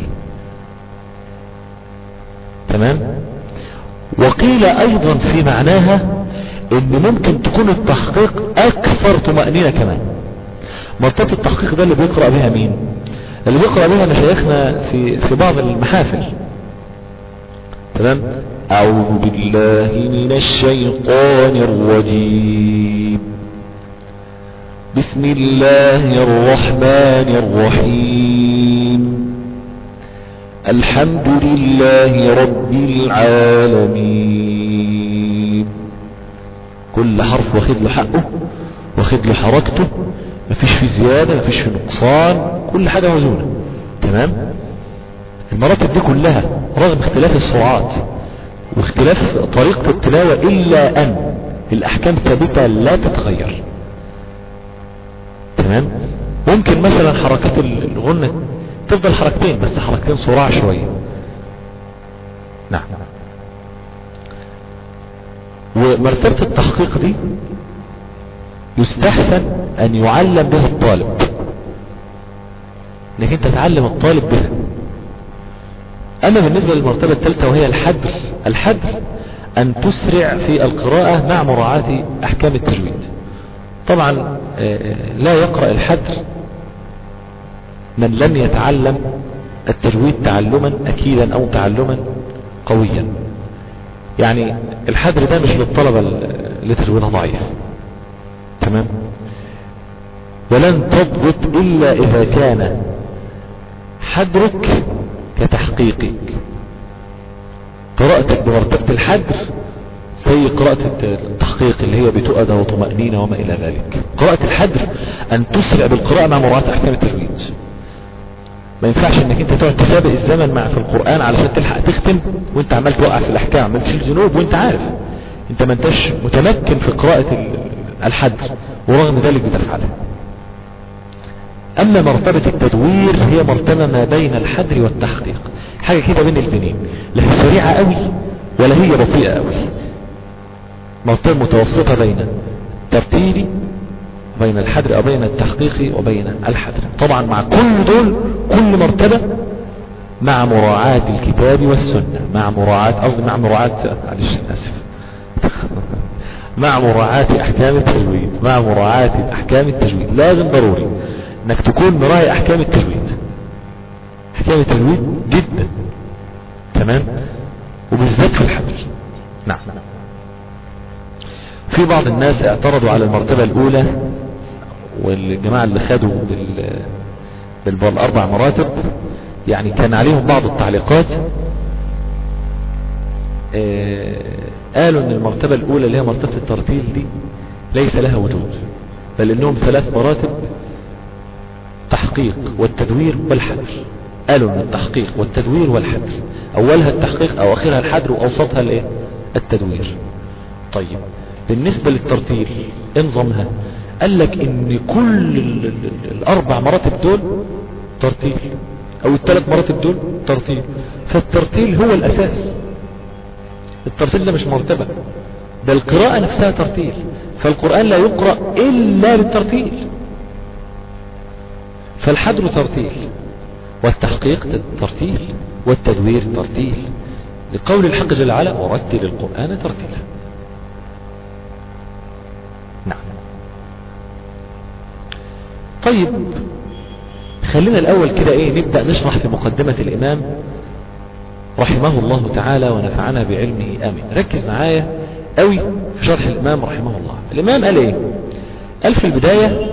تمام وقيل ايضا في معناها ان ممكن تكون التحقيق اكثر طمأنينة كمان مرتبة التحقيق ده اللي بيقرأ بها مين اللي بيقرأ بها مشايخنا في في بعض المحافل تمام أعوذ بالله من الشيطان الرجيم بسم الله الرحمن الرحيم الحمد لله رب العالمين كل حرف واخد له حقه واخد له حركته مفيش في زيادة مفيش في نقصان كل حاجة موزونة تمام المراتب دي كلها رغم اختلاف السرعات واختلاف طريقة التلاوة إلا أن الأحكام ثابتة لا تتغير تمام ممكن مثلا حركات الغنة تفضل حركتين بس حركتين صراع شوية نعم ومرتبة التحقيق دي يستحسن ان يعلم به الطالب انك انت تعلم الطالب بها اما بالنسبة للمرتبة الثالثة وهي الحدر الحدر ان تسرع في القراءة مع مراعاة احكام التجويد طبعا لا يقرأ الحدر من لم يتعلم التجويد تعلما اكيدا او تعلما قويا يعني الحدر ده مش للطلبة اللي تجويدها ضعيف تمام ولن تضبط الا اذا كان حدرك كتحقيقك قراءتك بمرتبة الحدر زي قراءة التحقيق اللي هي بتؤدى وطمأنينة وما إلى ذلك قراءة الحدر أن تسرع بالقراءة مع مراعاة أحكام التجويد ما ينفعش انك انت تقعد تسابق الزمن مع في القرآن علشان تلحق تختم وانت عمال توقع في الاحكام عمال تشيل ذنوب وانت عارف انت ما انتش متمكن في قراءة الحدر ورغم ذلك بتفعله اما مرتبة التدوير هي مرتبة ما بين الحدر والتحقيق حاجة كده بين البنين لا هي سريعة قوي ولا هي بطيئة قوي مرتبة متوسطة بين ترتيلي بين الحدر او بين التحقيق وبين الحدر طبعا مع كل دول كل مرتبة مع مراعاة الكتاب والسنة مع مراعاة قصدي مع مراعاة معلش اسف مع مراعاة احكام التجويد مع مراعاة احكام التجويد لازم ضروري انك تكون مراعي احكام التجويد احكام التجويد جدا تمام وبالذات في الحدر نعم في بعض الناس اعترضوا على المرتبة الاولى والجماعة اللي خدوا بال... بالاربع مراتب يعني كان عليهم بعض التعليقات اه قالوا ان المرتبة الاولى اللي هي مرتبة الترتيل دي ليس لها وجود بل انهم ثلاث مراتب تحقيق والتدوير والحدر قالوا ان التحقيق والتدوير والحدر اولها التحقيق او اخرها الحدر واوسطها الايه التدوير طيب بالنسبة للترتيل انظمها قال لك ان كل ال ال الاربع مراتب دول ترتيل او الثلاث مراتب دول ترتيل فالترتيل هو الاساس الترتيل ده مش مرتبة ده القراءة نفسها ترتيل فالقرآن لا يقرأ الا بالترتيل فالحدر ترتيل والتحقيق ترتيل والتدوير ترتيل لقول الحق جل وعلا ورتل القرآن ترتيلا نعم طيب خلينا الاول كده ايه نبدأ نشرح في مقدمة الامام رحمه الله تعالى ونفعنا بعلمه امين ركز معايا قوي في شرح الامام رحمه الله الامام قال ايه قال في البداية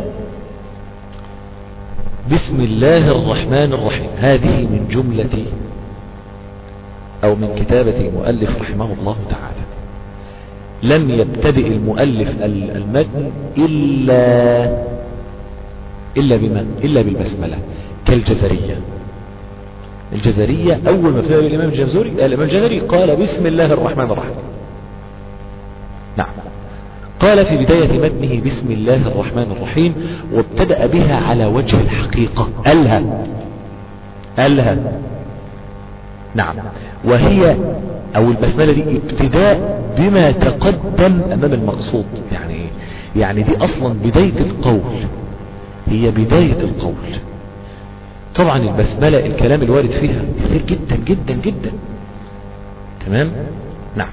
بسم الله الرحمن الرحيم هذه من جملة او من كتابة المؤلف رحمه الله تعالى لم يبتدئ المؤلف المتن إلا إلا بمن إلا بالبسملة كالجزرية الجزرية أول ما فعل الإمام الجزري الإمام الجزري قال بسم الله الرحمن الرحيم نعم قال في بداية متنه بسم الله الرحمن الرحيم وابتدأ بها على وجه الحقيقة قالها قالها نعم وهي او البسملة دي ابتداء بما تقدم امام المقصود يعني يعني دي اصلا بداية القول هي بداية القول طبعا البسملة الكلام الوارد فيها كثير جدا جدا جدا تمام نعم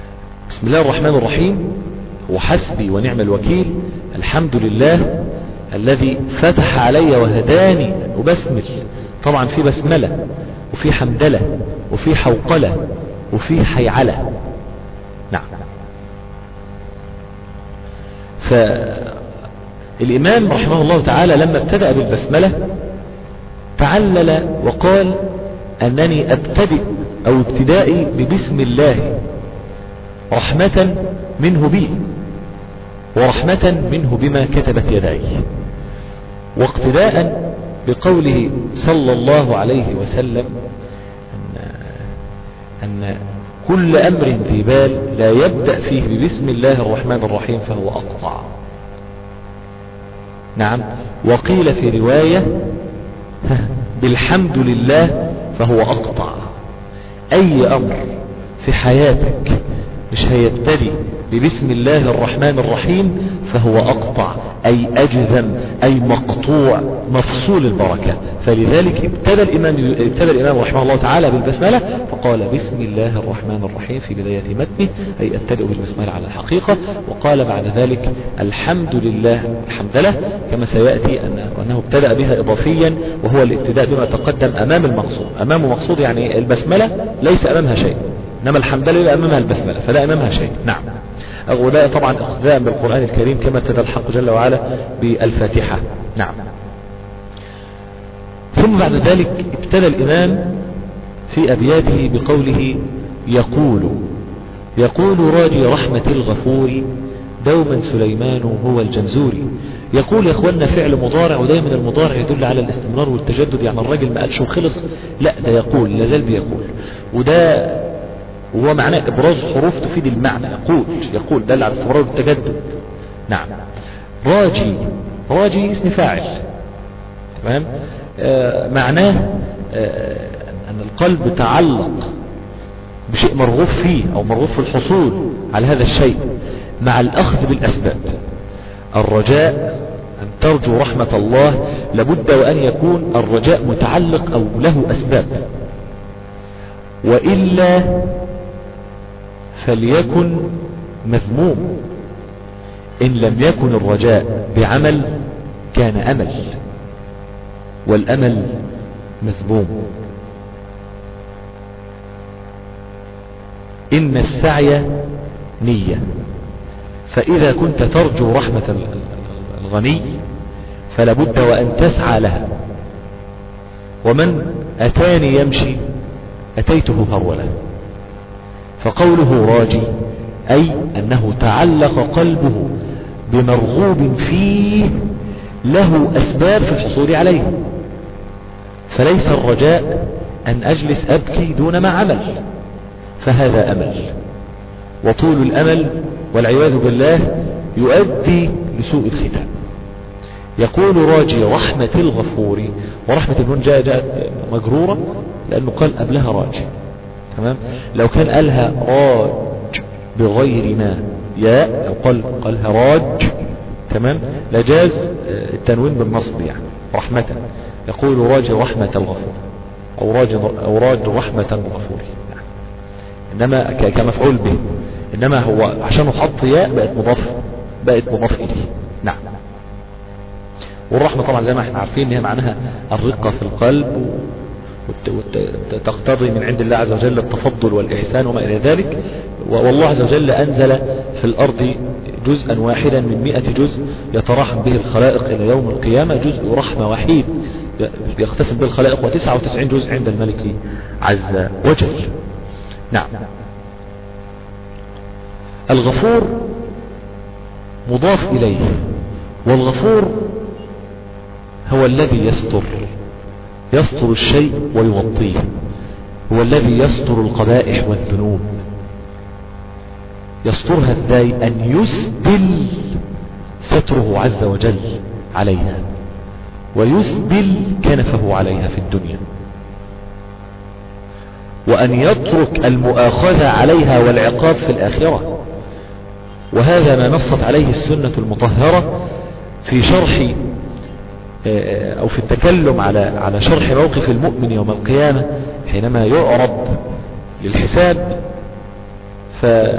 بسم الله الرحمن الرحيم وحسبي ونعم الوكيل الحمد لله الذي فتح علي وهداني وبسمل طبعا في بسملة وفي حمدلة وفي حوقلة وفي حيعلة نعم فالإمام رحمه الله تعالى لما ابتدأ بالبسملة تعلل وقال أنني أبتدئ أو ابتدائي ببسم الله رحمة منه بي ورحمة منه بما كتبت يداي واقتداء بقوله صلى الله عليه وسلم أن, أن كل أمر ذي بال لا يبدأ فيه ببسم الله الرحمن الرحيم فهو أقطع نعم وقيل في رواية بالحمد لله فهو أقطع أي أمر في حياتك مش هيبتدي ببسم الله الرحمن الرحيم فهو أقطع أي أجذم أي مقطوع مفصول البركة فلذلك ابتدى الإمام, ابتدى الإمام رحمه الله تعالى بالبسملة فقال بسم الله الرحمن الرحيم في بداية متنه أي ابتدأ بالبسملة على الحقيقة وقال بعد ذلك الحمد لله الحمد لله كما سيأتي أنه, أنه ابتدأ بها إضافيا وهو الابتداء بما تقدم أمام المقصود أمام مقصود يعني البسملة ليس أمامها شيء إنما الحمد لله أمامها البسملة فلا أمامها شيء نعم وده طبعا اقتداء بالقرآن الكريم كما ابتدى الحق جل وعلا بالفاتحة نعم ثم بعد ذلك ابتدى الإمام في أبياته بقوله يقول يقول راجي رحمة الغفور دوما سليمان هو الجمزوري يقول يا اخوانا فعل مضارع ودايما المضارع يدل على الاستمرار والتجدد يعني الراجل ما قالش وخلص لا ده يقول لازال بيقول وده وهو معناه ابراز حروف تفيد المعنى يقول يقول دل على استمرار والتجدد نعم راجي راجي اسم فاعل تمام آه معناه آه ان القلب تعلق بشيء مرغوب فيه او مرغوب في الحصول على هذا الشيء مع الاخذ بالاسباب الرجاء ان ترجو رحمة الله لابد وان يكون الرجاء متعلق او له اسباب وإلا فليكن مذموم إن لم يكن الرجاء بعمل كان أمل والأمل مذموم إن السعي نية فإذا كنت ترجو رحمة الغني فلابد وأن تسعى لها ومن أتاني يمشي أتيته هرولا فقوله راجي أي أنه تعلق قلبه بمرغوب فيه له أسباب في الحصول عليه فليس الرجاء أن أجلس أبكي دون ما عمل فهذا أمل وطول الأمل والعياذ بالله يؤدي لسوء الختام يقول راجي رحمة الغفور ورحمة النون جاء جاءت مجرورة لأنه قال قبلها راجي تمام لو كان قالها راج بغير ما ياء أو قال قالها راج تمام لجاز التنوين بالنصب يعني رحمة يقول راج رحمة الغفور أو راج أو راج رحمة الغفور إنما كمفعول به إنما هو عشان حط ياء بقت مضاف بقت مضاف إليه نعم والرحمة طبعا زي ما احنا عارفين ان هي معناها الرقة في القلب وتقتضي من عند الله عز وجل التفضل والإحسان وما إلى ذلك والله عز وجل أنزل في الأرض جزءا واحدا من مئة جزء يتراحم به الخلائق إلى يوم القيامة جزء رحمة وحيد يقتسم به الخلائق وتسعة وتسعين جزء عند الملك عز وجل نعم الغفور مضاف إليه والغفور هو الذي يستر يستر الشيء ويغطيه هو الذي يستر القبائح والذنوب يسترها ازاي ان يسبل ستره عز وجل عليها ويسبل كنفه عليها في الدنيا وأن يترك المؤاخذة عليها والعقاب في الآخرة وهذا ما نصت عليه السنة المطهرة في شرح أو في التكلم على على شرح موقف المؤمن يوم القيامة حينما يعرض للحساب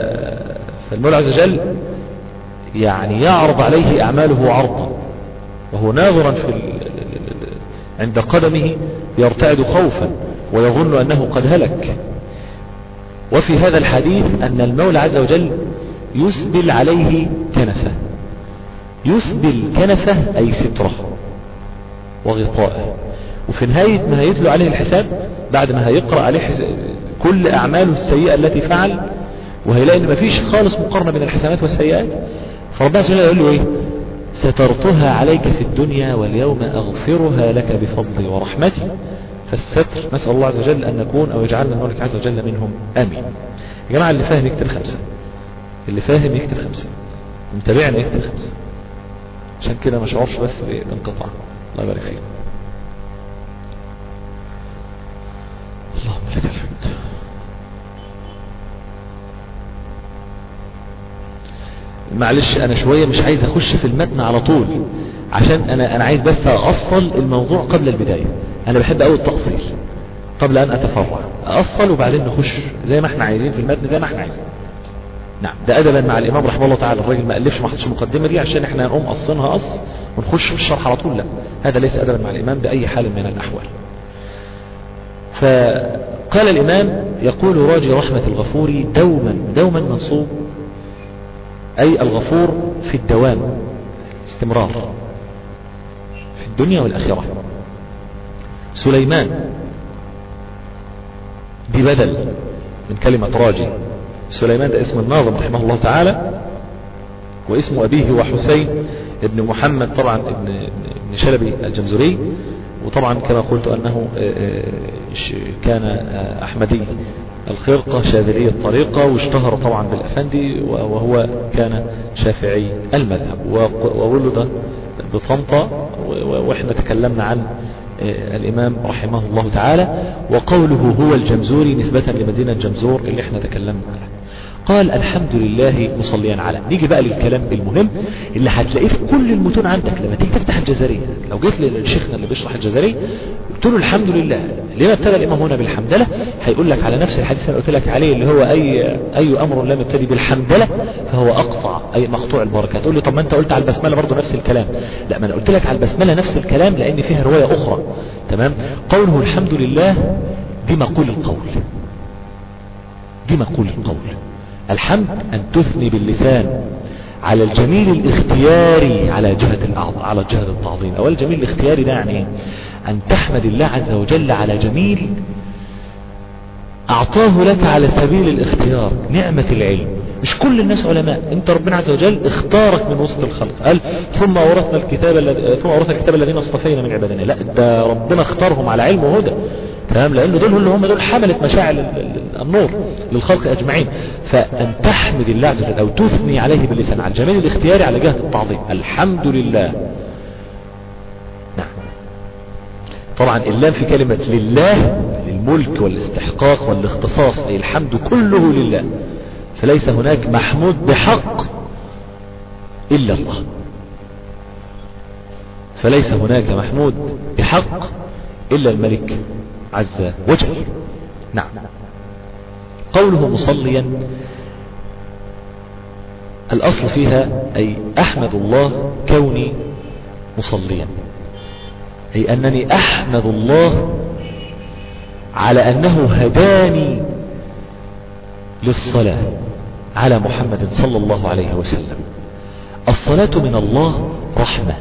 فالمولى عز وجل يعني يعرض عليه أعماله عرضا وهو ناظرا في عند قدمه يرتعد خوفا ويظن أنه قد هلك وفي هذا الحديث أن المولى عز وجل يسبل عليه كنفه يسبل كنفه أي ستره وغطاءه وفي نهاية ما هيتلو عليه الحساب بعد ما هيقرأ عليه كل أعماله السيئة التي فعل وهيلاقي ان مفيش خالص مقارنة بين الحسنات والسيئات فربنا سبحانه يقول له ايه سترتها عليك في الدنيا واليوم اغفرها لك بفضلي ورحمتي فالستر نسأل الله عز وجل ان نكون او يجعلنا نورك عز وجل منهم امين يا جماعة اللي فاهم يكتب خمسة اللي فاهم يكتب خمسة متابعنا يكتب خمسة عشان كده ما شعرش بس بانقطاع الله يبارك فيك اللهم لك الحمد معلش انا شوية مش عايز اخش في المتن على طول عشان انا انا عايز بس اصل الموضوع قبل البداية انا بحب قوي التأصيل قبل ان اتفرع اصل وبعدين نخش زي ما احنا عايزين في المتن زي ما احنا عايزين نعم ده ادبا مع الامام رحمه الله تعالى الراجل ما الفش ما حطش المقدمه دي عشان احنا نقوم قصينها قص ونخش في الشرح على طول لا هذا ليس ادبا مع الامام باي حال من الاحوال فقال الامام يقول راجي رحمه الغفور دوما دوما منصوب أي الغفور في الدوام استمرار في الدنيا والآخرة سليمان دي بدل من كلمة راجي سليمان ده اسم الناظم رحمه الله تعالى واسم أبيه هو حسين ابن محمد طبعا ابن, ابن شلبي الجمزري وطبعا كما قلت أنه كان أحمدي الخرقة شاذلي الطريقة واشتهر طبعا بالأفندي وهو كان شافعي المذهب وولد بطنطا واحنا تكلمنا عن الإمام رحمه الله تعالى وقوله هو الجمزوري نسبة لمدينة جمزور اللي احنا تكلمنا عنها قال الحمد لله مصليا على نيجي بقى للكلام المهم اللي هتلاقيه في كل المتون عندك لما تيجي تفتح الجزرية لو جيت للشيخنا اللي بيشرح الجزرية قلت له الحمد لله لما ابتدى الامام هنا بالحمدلة هيقول لك على نفس الحديث اللي قلت لك عليه اللي هو اي اي امر لم يبتدي بالحمدلة فهو اقطع اي مقطوع البركة تقول لي طب ما انت قلت على البسملة برضه نفس الكلام لا ما انا قلت لك على البسملة نفس الكلام لان فيها رواية اخرى تمام قوله الحمد لله دي مقول القول دي مقول القول الحمد أن تثني باللسان على الجميل الاختياري على جهة الأعظم على جهة التعظيم أو الجميل الاختياري ده يعني أن تحمد الله عز وجل على جميل أعطاه لك على سبيل الاختيار نعمة العلم مش كل الناس علماء انت ربنا عز وجل اختارك من وسط الخلق قال ثم اورثنا الكتاب ثم اورثنا الكتاب الذين اصطفينا من عبادنا لا ده ربنا اختارهم على علم وهدى تمام لأنه دول اللي هم دول حملة مشاعر النور للخلق أجمعين فأن تحمد الله عز وجل أو تثني عليه باللسان على الجميل الاختياري على جهة التعظيم الحمد لله نعم طبعا اللام في كلمة لله للملك والاستحقاق والاختصاص أي الحمد كله لله فليس هناك محمود بحق إلا الله فليس هناك محمود بحق إلا الملك عز وجل نعم قوله مصليا الأصل فيها أي أحمد الله كوني مصليا أي أنني أحمد الله على أنه هداني للصلاة على محمد صلى الله عليه وسلم الصلاة من الله رحمة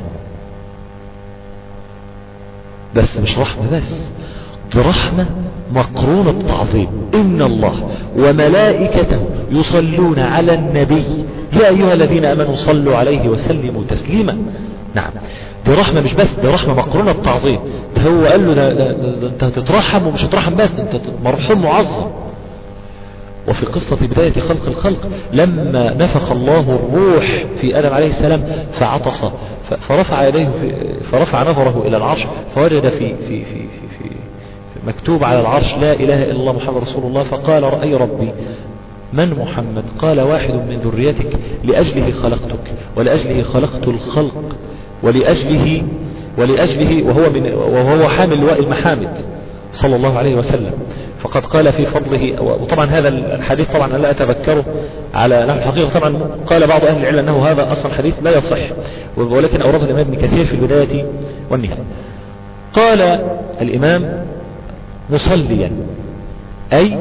بس مش رحمة بس برحمة مقرونة بتعظيم إن الله وملائكته يصلون على النبي يا أيها الذين أمنوا صلوا عليه وسلموا تسليما نعم دي رحمة مش بس دي رحمة مقرونة بتعظيم ده هو قال له ده, ده, ده انت هتترحم ومش هترحم بس انت مرحوم معظم وفي قصة بداية خلق الخلق لما نفخ الله الروح في آدم عليه السلام فعطس فرفع يديه في فرفع نظره إلى العرش فوجد في في في في, في مكتوب على العرش لا إله إلا الله محمد رسول الله فقال رأي ربي من محمد قال واحد من ذريتك لأجله خلقتك ولأجله خلقت الخلق ولأجله ولأجله وهو من وهو حامل لواء المحامد صلى الله عليه وسلم فقد قال في فضله وطبعا هذا الحديث طبعا لا أتذكره على نحو الحقيقة طبعا قال بعض أهل العلم أنه هذا أصلا حديث لا يصح ولكن أورده الإمام ابن كثير في البداية والنهاية قال الإمام مصليا أي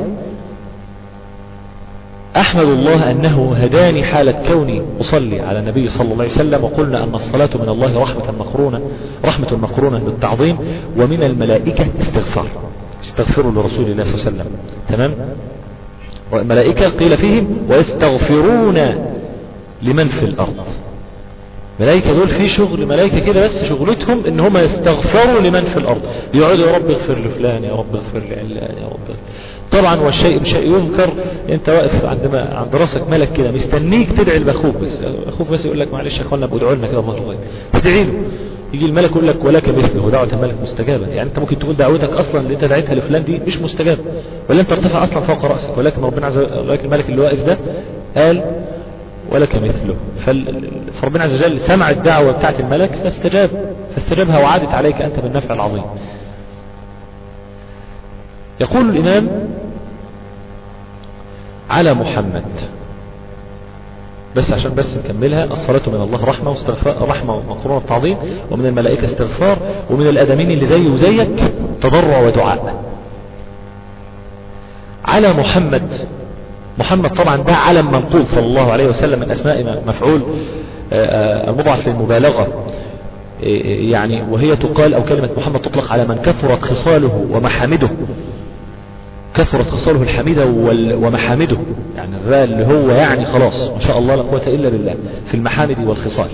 أحمد الله أنه هداني حالة كوني أصلي على النبي صلى الله عليه وسلم وقلنا أن الصلاة من الله رحمة مقرونة رحمة مقرونة بالتعظيم ومن الملائكة استغفار استغفروا لرسول الله صلى الله عليه وسلم تمام والملائكة قيل فيهم ويستغفرون لمن في الأرض ملائكة دول في شغل ملائكة كده بس شغلتهم ان هم يستغفروا لمن في الارض يقعدوا يا رب اغفر لفلان يا رب اغفر لعلان يا رب طبعا والشيء بشيء يذكر انت واقف عند عند راسك ملك كده مستنيك تدعي لاخوك بس اخوك بس يقول لك معلش يا اخوانا ادعوا لنا كده الله الغيب تدعي له يجي الملك يقول لك ولك مثله ودعوة الملك مستجابة يعني انت ممكن تقول دعوتك اصلا اللي انت دعيتها لفلان دي مش مستجابة ولا انت ارتفع اصلا فوق رأسك ولكن ربنا عز وجل ولكن الملك اللي واقف ده قال ولك مثله فربنا عز وجل سمع الدعوة بتاعت الملك فاستجاب فاستجابها وعادت عليك أنت بالنفع العظيم يقول الإمام على محمد بس عشان بس نكملها الصلاة من الله رحمة واستغفار رحمة ومقرونة التعظيم ومن الملائكة استغفار ومن الأدمين اللي زي وزيك تضرع ودعاء على محمد محمد طبعا ده علم منقول صلى الله عليه وسلم من أسماء مفعول المضعف للمبالغة يعني وهي تقال أو كلمة محمد تطلق على من كثرت خصاله ومحامده كثرت خصاله الحميدة ومحامده يعني الراء اللي هو يعني خلاص ما شاء الله لا قوة إلا بالله في المحامد والخصال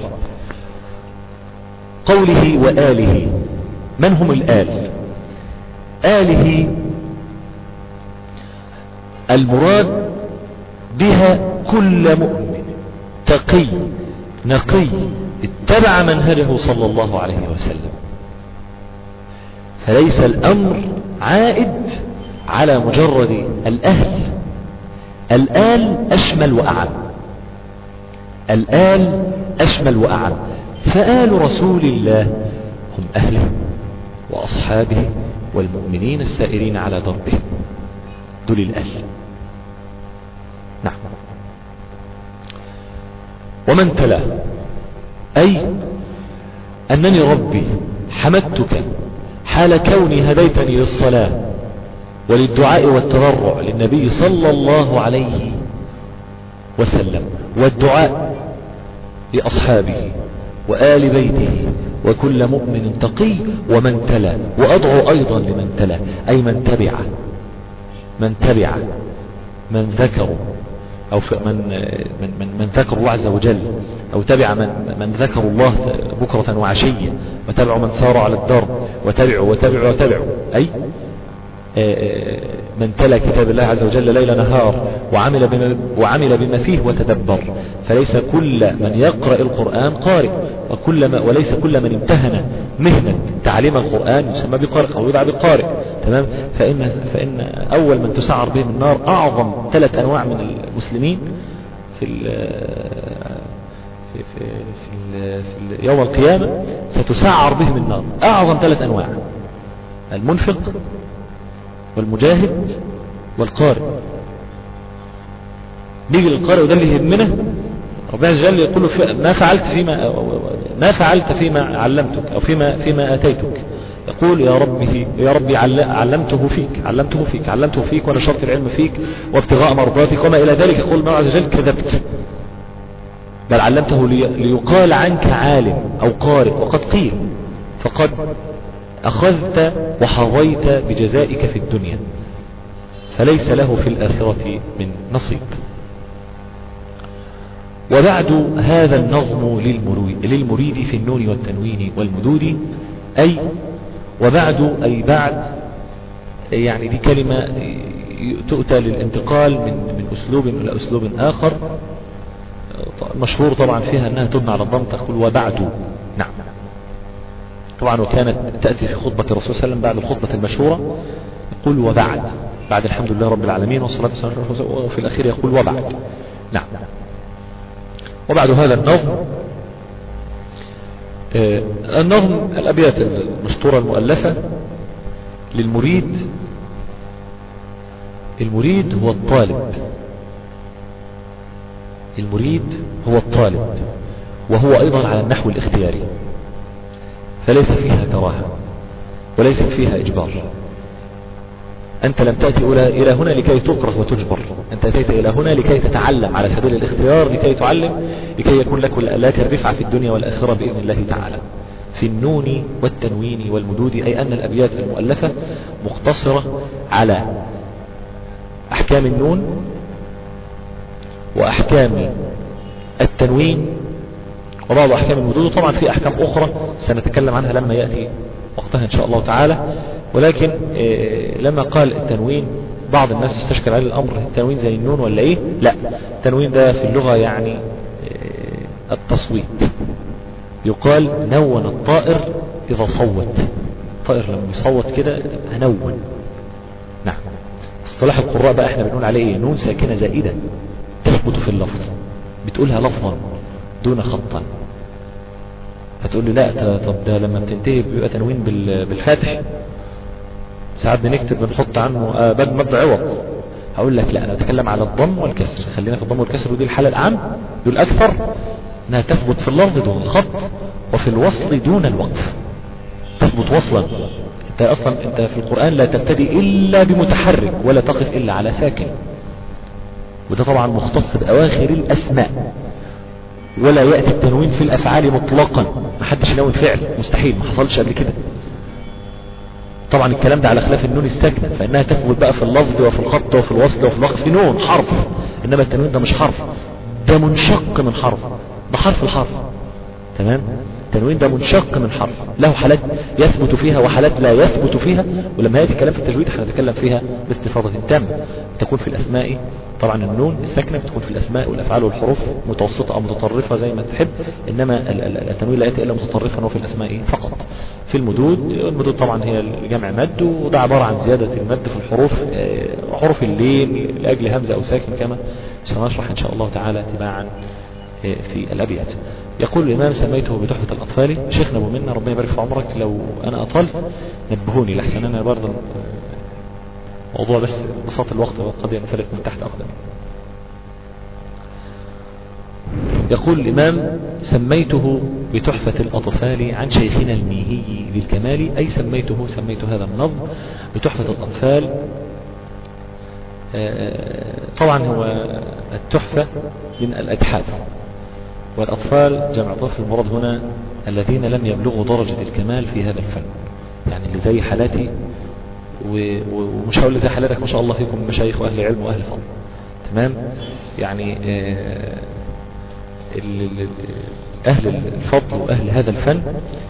قوله وآله من هم الآل آله المراد بها كل مؤمن تقي نقي اتبع منهجه صلى الله عليه وسلم فليس الأمر عائد على مجرد الأهل الآل أشمل وأعم الآل أشمل وأعم فآل رسول الله هم أهله وأصحابه والمؤمنين السائرين على دربهم دول الآل نعم ومن تلا أي أنني ربي حمدتك حال كوني هديتني للصلاة وللدعاء والتضرع للنبي صلى الله عليه وسلم والدعاء لأصحابه وآل بيته وكل مؤمن تقي ومن تلا وأدعو أيضا لمن تلا أي من تبع من تبع من ذكروا أو من, من, من, من ذكروا الله عز وجل أو تبع من, من ذكروا الله بكرة وعشية وتبعوا من سار على الدرب وتبعوا وتبعوا وتبعوا أي من تلا كتاب الله عز وجل ليل نهار وعمل بما, وعمل بما فيه وتدبر فليس كل من يقرأ القرآن قارئ وكل ما وليس كل من امتهن مهنة تعليم القرآن يسمى بقارئ أو يدعى بقارئ تمام فإن, فإن أول من تسعر بهم النار أعظم ثلاث أنواع من المسلمين في ال في في في, في يوم القيامة ستسعر بهم النار أعظم ثلاث أنواع المنفق والمجاهد والقارئ نيجي للقارئ وده اللي يهمنا ربنا عز وجل يقول له ما فعلت فيما ما فعلت فيما علمتك او فيما فيما اتيتك يقول يا ربي يا ربي علمته فيك علمته فيك علمته فيك ونشرت العلم فيك وابتغاء مرضاتك وما الى ذلك يقول الله عز وجل كذبت بل علمته ليقال عنك عالم او قارئ وقد قيل فقد أخذت وحظيت بجزائك في الدنيا فليس له في الآخرة من نصيب وبعد هذا النظم للمريد, للمريد في النون والتنوين والمدود أي وبعد أي بعد يعني دي كلمة تؤتى للانتقال من, من أسلوب إلى أسلوب آخر مشهور طبعا فيها أنها تبنى على الضم تقول وبعد نعم طبعا وكانت تأتي في خطبة الرسول صلى الله عليه وسلم بعد الخطبة المشهورة يقول وبعد بعد الحمد لله رب العالمين والصلاة والسلام وفي الأخير يقول وبعد نعم وبعد هذا النظم آه النظم الأبيات المسطورة المؤلفة للمريد المريد هو الطالب المريد هو الطالب وهو أيضا على النحو الاختياري فليس فيها كراهة وليست فيها إجبار أنت لم تأتي إلى هنا لكي تكره وتجبر أنت أتيت إلى هنا لكي تتعلم على سبيل الاختيار لكي تعلم لكي يكون لك لك الرفعة في الدنيا والآخرة بإذن الله تعالى في النون والتنوين والمدود أي أن الأبيات المؤلفة مقتصرة على أحكام النون وأحكام التنوين وبعض أحكام المدود طبعا في أحكام أخرى سنتكلم عنها لما يأتي وقتها إن شاء الله تعالى ولكن آه، لما قال التنوين بعض الناس استشكل عليه الأمر التنوين زي النون ولا إيه لا التنوين ده في اللغة يعني آه، التصويت يقال نون الطائر إذا صوت الطائر لما يصوت كده هنون نعم اصطلاح القراء بقى احنا بنقول عليه ايه نون ساكنة زائدة تثبت في اللفظ بتقولها لفظا دون خطا هتقول لي لا طب ده لما بتنتهي بيبقى تنوين بالفتح ساعات بنكتب بنحط عنه آه بد مد عوض هقول لك لا انا بتكلم على الضم والكسر خلينا في الضم والكسر ودي الحالة الأعم دول أكثر انها تثبت في اللفظ دون الخط وفي الوصل دون الوقف تثبت وصلا انت اصلا انت في القرآن لا تبتدي الا بمتحرك ولا تقف الا على ساكن وده طبعا مختص باواخر الاسماء ولا يأتي التنوين في الافعال مطلقا ما حدش ينون فعل مستحيل ما حصلش قبل كده طبعا الكلام ده على خلاف النون الساكنة فانها تثبت بقى في اللفظ وفي الخط وفي الوصل وفي الوقف نون حرف انما التنوين ده مش حرف ده منشق من حرف ده حرف الحرف تمام التنوين ده منشق من حرف له حالات يثبت فيها وحالات لا يثبت فيها ولما يأتي كلام في التجويد هنتكلم فيها باستفاضة تامة تكون في الأسماء طبعا النون الساكنة بتكون في الأسماء والأفعال والحروف متوسطة أو متطرفة زي ما تحب إنما التنوين لا يأتي إلا متطرفا وفي الأسماء فقط في المدود المدود طبعا هي جمع مد وده عبارة عن زيادة المد في الحروف آه، حروف اللين لأجل همزة أو ساكن كما سنشرح إن شاء الله تعالى تباعا آه، في الأبيات يقول الإمام سميته بتحفة الأطفال شيخنا أبو منا ربنا يبارك في عمرك لو أنا أطلت نبهوني لحسن أنا برضه موضوع بس بساط الوقت قد ينفلت من تحت أقدمي يقول الإمام سميته بتحفة الأطفال عن شيخنا الميهي للكمال أي سميته سميت هذا النظم بتحفة الأطفال آه، طبعا هو التحفة من الأتحاف والأطفال جمع طفل المرض هنا الذين لم يبلغوا درجة الكمال في هذا الفن يعني اللي زي حالاتي ومش هقول زي حالاتك ما شاء الله فيكم مشايخ وأهل علم وأهل فضل تمام يعني آه، أهل الفضل وأهل هذا الفن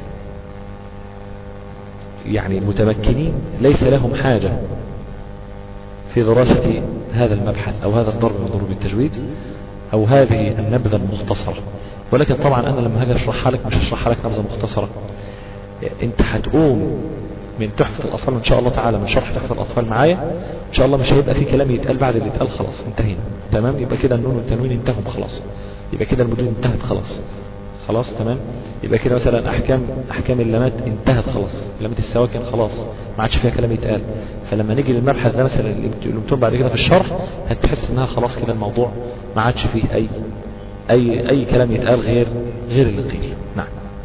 يعني متمكنين ليس لهم حاجة في دراسة هذا المبحث أو هذا الضرب من ضروب التجويد أو هذه النبذة المختصرة ولكن طبعا أنا لما هاجي أشرحها لك مش هشرحها لك نبذة مختصرة أنت هتقوم من تحفة الأطفال إن شاء الله تعالى من شرح تحفة الأطفال معايا إن شاء الله مش هيبقى في كلام يتقال بعد اللي يتقال خلاص انتهينا تمام يبقى كده النون والتنوين انتهوا خلاص يبقى كده المدود انتهت خلاص خلاص تمام يبقى كده مثلا احكام احكام اللمات انتهت خلاص لمات السواكن خلاص ما عادش فيها كلام يتقال فلما نيجي للمبحث ده مثلا اللي مكتوب بعد كده في الشرح هتحس انها خلاص كده الموضوع ما عادش فيه اي اي اي كلام يتقال غير غير اللي قيل نعم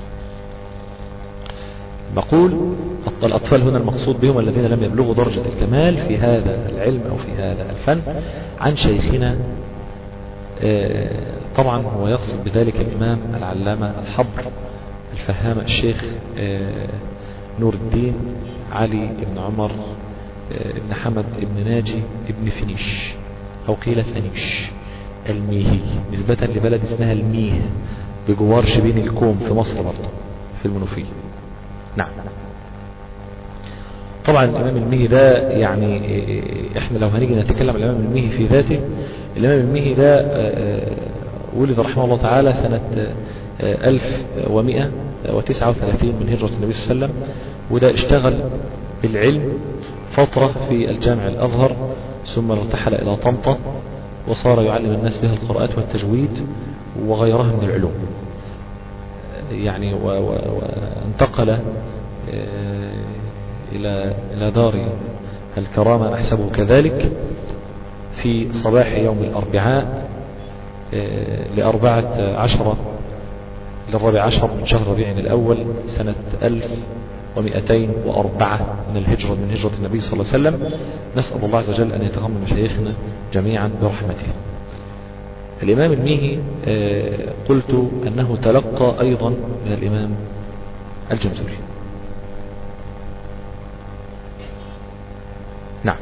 نقول الأطفال هنا المقصود بهم الذين لم يبلغوا درجة الكمال في هذا العلم أو في هذا الفن عن شيخنا آه، طبعا هو يقصد بذلك الإمام العلامة الحبر الفهام الشيخ آه، نور الدين علي بن عمر آه، بن حمد بن ناجي بن فنيش أو قيل فنيش الميهي نسبة لبلد اسمها الميه بجوار شبين الكوم في مصر برضه في المنوفية نعم طبعا الإمام الميهي ده يعني احنا لو هنيجي نتكلم عن الإمام الميهي في ذاته الإمام الميهي ده ولد رحمه الله تعالى سنة 1139 من هجرة النبي صلى الله عليه وسلم وده اشتغل بالعلم فترة في الجامع الأظهر ثم ارتحل إلى طنطا وصار يعلم الناس بها القراءات والتجويد وغيرها من العلوم يعني وانتقل إلى إلى دار الكرامة نحسبه كذلك في صباح يوم الأربعاء آه، لأربعة عشر للرابع عشر من شهر ربيع الأول سنة ألف ومئتين وأربعة من الهجرة من هجرة النبي صلى الله عليه وسلم نسأل الله عز وجل أن يتغمد مشايخنا جميعا برحمته الإمام الميهي آه، قلت أنه تلقى أيضا من الإمام الجمزوري نعم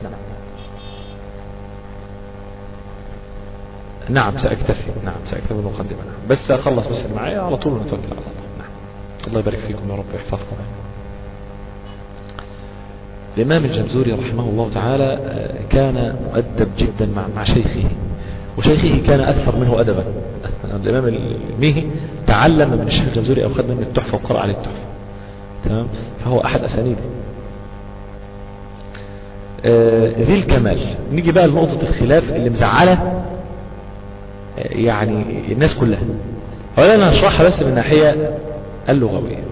نعم سأكتفي نعم سأكتفي بالمقدمة نعم. بس أخلص بس اللي معايا على طول ونتوكل على الله نعم الله يبارك فيكم يا رب ويحفظكم الإمام الجمزوري رحمه الله تعالى آه، كان مؤدب جدا مع مع شيخه وشيخه كان أكثر منه أدبا الإمام الميهي تعلم من الشيخ الجمزوري أو خد منه التحفة وقرأ عليه التحفة تمام فهو أحد أسانيده آه، ذي الكمال نيجي بقى لنقطة الخلاف اللي مزعلة آه، يعني الناس كلها أولا أنا هشرحها بس من الناحية اللغوية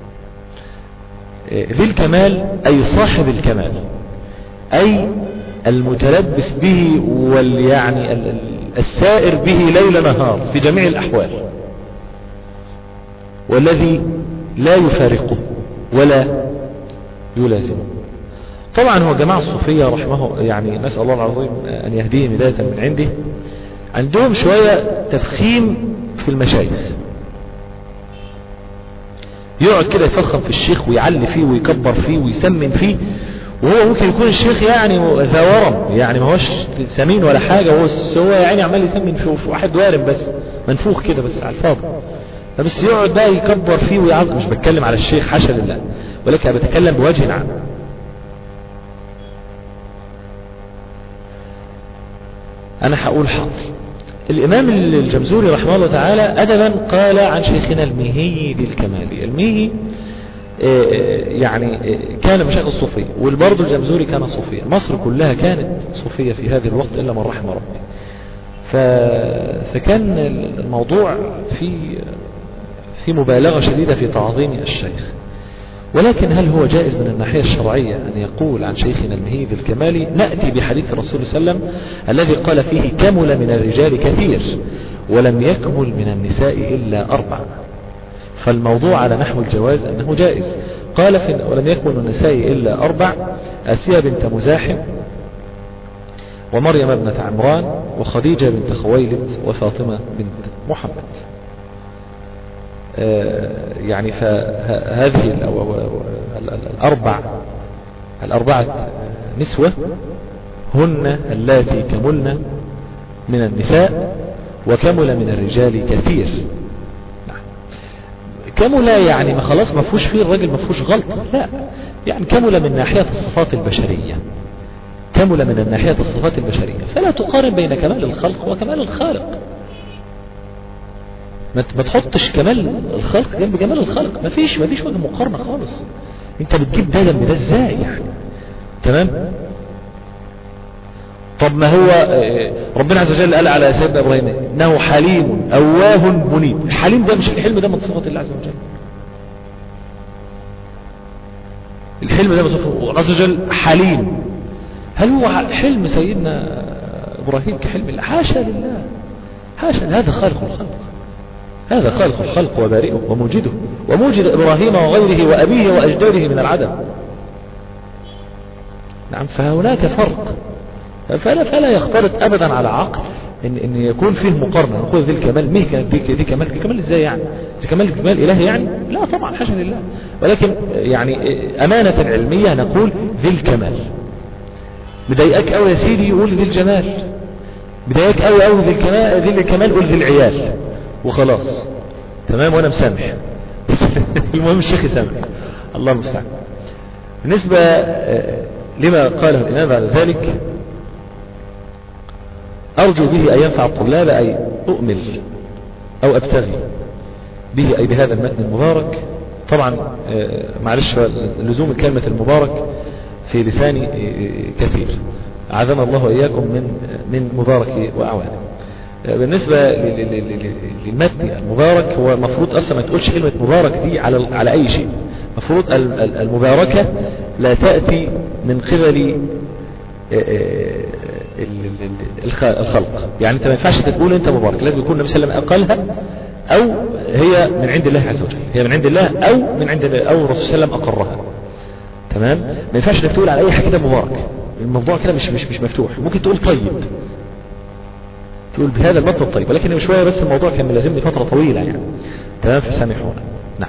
آه، ذي الكمال أي صاحب الكمال أي المتلبس به واليعني ال- ال- السائر به ليل نهار في جميع الأحوال والذي لا يفارقه ولا يلازمه طبعا هو جماعة الصوفية رحمه يعني نسأل الله العظيم أن يهديهم هداية من عنده عندهم شوية تفخيم في المشايخ يقعد كده يفخم في الشيخ ويعلي فيه ويكبر فيه ويسمن فيه وهو ممكن يكون الشيخ يعني ذا ورم يعني ما هوش سمين ولا حاجة هو هو يعني عمال يسمن في في واحد وارم بس منفوخ كده بس على الفاضي فبس يقعد بقى يكبر فيه ويعظم مش بتكلم على الشيخ حاشا لله ولكن أنا بتكلم بوجه عام أنا هقول حاضر الإمام الجمزوري رحمه الله تعالى أدبا قال عن شيخنا الميهي بالكمال الميهي آه، يعني آه، كان مشايخ الصوفية والبرضه الجمزوري كان صوفية مصر كلها كانت صوفية في هذا الوقت إلا من رحم ربي ف... فكان الموضوع في في مبالغة شديدة في تعظيم الشيخ ولكن هل هو جائز من الناحية الشرعية أن يقول عن شيخنا المهيب الكمالي نأتي بحديث الرسول صلى الله عليه وسلم الذي قال فيه كمل من الرجال كثير ولم يكمل من النساء إلا أربع فالموضوع على نحو الجواز أنه جائز قال في ولم يكمل من النساء إلا أربع أسيا بنت مزاحم ومريم ابنة عمران وخديجة بنت خويلد وفاطمة بنت محمد آه، يعني فهذه ال- أو- أو- ال- ال- الأربع الأربعة نسوة هن اللاتي كملن من النساء وكمل من الرجال كثير نعم. كمل يعني ما خلاص ما فيهوش فيه الراجل ما فيهوش غلطة لا يعني كمل من ناحية الصفات البشرية كمل من الناحية الصفات البشرية فلا تقارن بين كمال الخلق وكمال الخالق ما ت- ما تحطش كمال الخلق جنب جمال الخلق ما فيش ما فيش وجه مقارنة خالص انت بتجيب ده جنب ده ازاي يعني تمام طب ما هو آه، ربنا عز وجل قال على سيدنا ابراهيم انه حليم اواه منيب الحليم ده مش الحلم ده من صفات الله عز وجل الحلم ده من صفات الله عز وجل حليم هل هو حلم سيدنا ابراهيم كحلم الله حاشا لله حاشا هذا خالق الخلق هذا خالق الخلق وبارئه وموجده وموجد إبراهيم وغيره وأبيه وأجداده من العدم نعم فهناك فرق فلا, فلا يختلط أبدا على عقل إن, إن يكون فيه مقارنة نقول ذي الكمال ميه كان دي, دي كمال دي كمال إزاي يعني دي كمال كمال إلهي يعني لا طبعا حاشا لله ولكن يعني أمانة علمية نقول ذي الكمال مضايقك قوي يا سيدي يقول ذي الجمال مضايقك قوي قوي ذي الكمال ذي الكمال قول ذي العيال وخلاص تمام وانا مسامح بس المهم الشيخ يسامح الله المستعان بالنسبة آه، لما قاله الإمام بعد ذلك أرجو به أن ينفع الطلاب أي أؤمل أو أبتغي به أي بهذا المتن المبارك طبعا آه، معلش لزوم الكلمة المبارك في لساني آه، كثير عاذنا الله وإياكم من من مبارك وأعوانه بالنسبة ل- ل- ل- ل- للمتن المبارك هو المفروض أصلا ما تقولش كلمة مبارك دي على على أي شيء المفروض ال- ال- المباركة لا تأتي من قبل آه، آه، ال- ال- ال- الخ- الخلق يعني انت ما ينفعش تقول انت مبارك لازم يكون النبي صلى الله عليه وسلم اقلها او هي من عند الله عز وجل هي من عند الله او من عند او الرسول صلى الله عليه وسلم اقرها تمام ما ينفعش انك تقول على اي حاجه كده مبارك الموضوع كده مش مش مش مفتوح ممكن تقول طيب تقول بهذا المطلب طيب ولكن من شويه بس الموضوع كان ملازمني فتره طويله يعني تمام فسامحونا نعم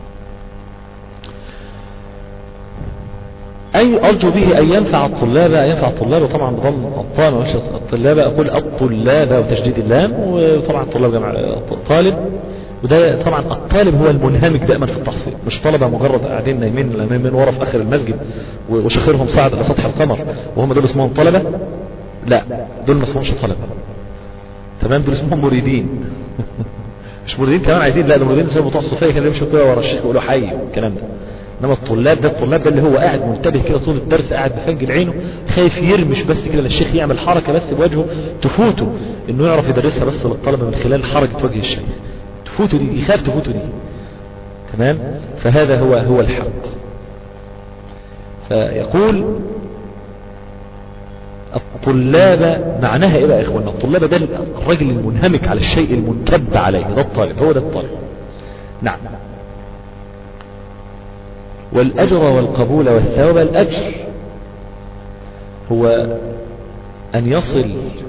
أي أرجو به أن ينفع الطلاب ينفع الطلاب طبعا بضم الطاء وليس الطلاب أقول الطلاب وتشديد اللام وطبعا الطلاب جمع طالب وده طبعا الطالب هو المنهمك دائما في التحصيل مش طلبة مجرد قاعدين نايمين نايمين ورا في آخر المسجد وشخيرهم صعد على سطح القمر وهم دول اسمهم طلبة لا دول ما اسمهمش طلبة تمام دول اسمهم مريدين مش مريدين كمان عايزين لا ده مريدين زي بتوع الصوفيه كانوا يمشوا كده ورا الشيخ يقولوا حي والكلام ده انما الطلاب ده الطلاب ده اللي هو قاعد منتبه كده طول الدرس قاعد بفنجل عينه خايف يرمش بس كده للشيخ يعمل حركه بس بوجهه تفوته انه يعرف يدرسها بس للطلبه من خلال حركه وجه الشيخ تفوته دي يخاف تفوته دي تمام فهذا هو هو الحق فيقول الطلاب معناها ايه بقى يا اخوانا الطلاب ده الرجل المنهمك على الشيء المنكب عليه ده الطالب هو ده الطالب نعم والأجر والقبول والثواب الأجر هو أن يصل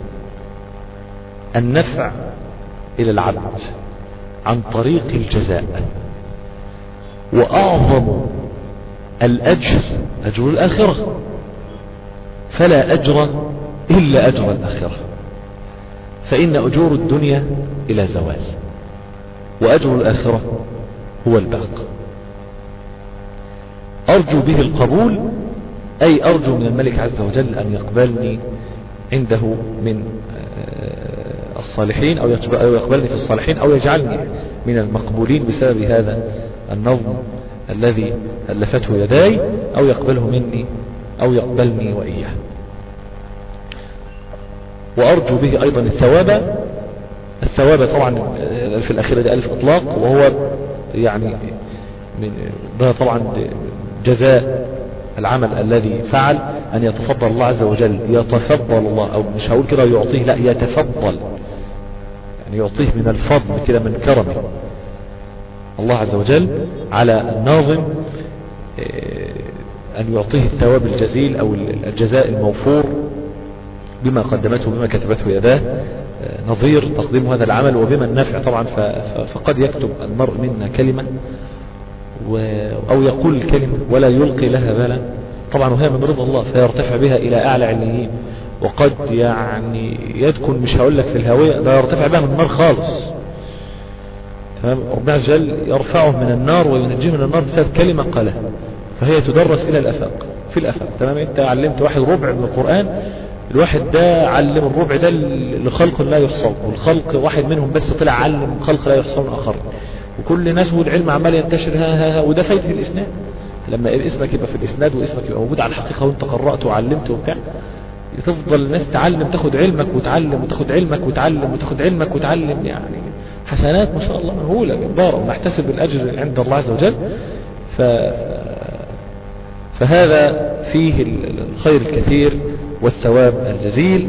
النفع إلى العبد عن طريق الجزاء وأعظم الأجر أجر الآخرة فلا أجر إلا أجر الآخرة فإن أجور الدنيا إلى زوال وأجر الآخرة هو الباق أرجو به القبول أي أرجو من الملك عز وجل أن يقبلني عنده من الصالحين أو يقبلني في الصالحين أو يجعلني من المقبولين بسبب هذا النظم الذي ألفته يداي أو يقبله مني أو يقبلني وإياه وأرجو به أيضا الثواب الثواب طبعا في الأخيرة دي ألف إطلاق وهو يعني من ده طبعا جزاء العمل الذي فعل أن يتفضل الله عز وجل يتفضل الله أو مش هقول كده يعطيه لا يتفضل يعني يعطيه من الفضل كده من كرمه الله عز وجل على الناظم أن يعطيه الثواب الجزيل أو الجزاء الموفور بما قدمته بما كتبته يداه نظير تقديم هذا العمل وبما النفع طبعا فقد يكتب المرء منا كلمة أو يقول كلمة ولا يلقي لها بالا طبعا وهي من رضا الله فيرتفع بها إلى أعلى عليين وقد يعني يدكن مش هقول لك في الهوية ده يرتفع بها من النار خالص تمام ربنا عز وجل يرفعه من النار وينجيه من النار بسبب كلمة قالها فهي تدرس إلى الأفاق في الأفاق تمام أنت علمت واحد ربع من القرآن الواحد ده علم الربع ده لخلق لا يحصل والخلق واحد منهم بس طلع علم خلق لا يحصل آخر وكل ناس والعلم عمال ينتشر ها ها ها وده فايدة الإسناد لما اسمك يبقى في الإسناد واسمك يبقى موجود على الحقيقة وانت قرأت وعلمت وبتاع تفضل الناس تعلم تاخد علمك وتعلم وتاخد علمك وتعلم وتاخد علمك وتعلم يعني حسنات ما شاء الله مهولة جبارة ونحتسب الأجر عند الله عز وجل ف... فهذا فيه الخير الكثير والثواب الجزيل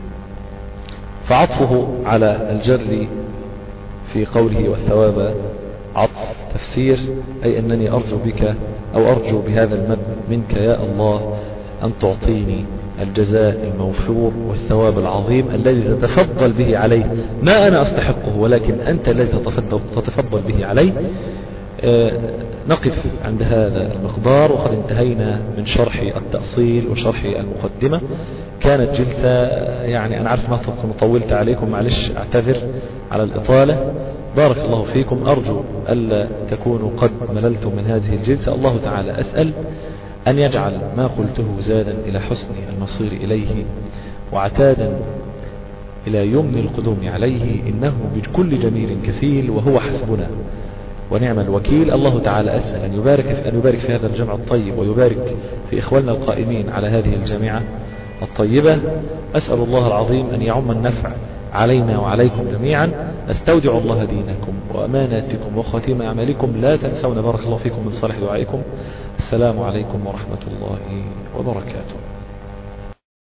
فعطفه على الجر في قوله والثواب عطف تفسير أي أنني أرجو بك أو أرجو بهذا المد منك يا الله أن تعطيني الجزاء الموفور والثواب العظيم الذي تتفضل به علي ما أنا أستحقه ولكن أنت الذي تتفضل, تتفضل به علي آه نقف عند هذا المقدار وقد انتهينا من شرح التأصيل وشرح المقدمة كانت جلسة يعني أنا عارف ما تكون طولت عليكم معلش أعتذر على الإطالة بارك الله فيكم أرجو ألا تكونوا قد مللتم من هذه الجلسة الله تعالى أسأل أن يجعل ما قلته زادا إلى حسن المصير إليه وعتادا إلى يمن القدوم عليه إنه بكل جميل كفيل وهو حسبنا ونعم الوكيل الله تعالى أسأل أن يبارك في, أن يبارك في هذا الجمع الطيب ويبارك في إخواننا القائمين على هذه الجامعة الطيبة أسأل الله العظيم أن يعم النفع علينا وعليكم جميعا نستودع الله دينكم وأماناتكم وخاتم أعمالكم لا تنسون بارك الله فيكم من صالح دعائكم السلام عليكم ورحمة الله وبركاته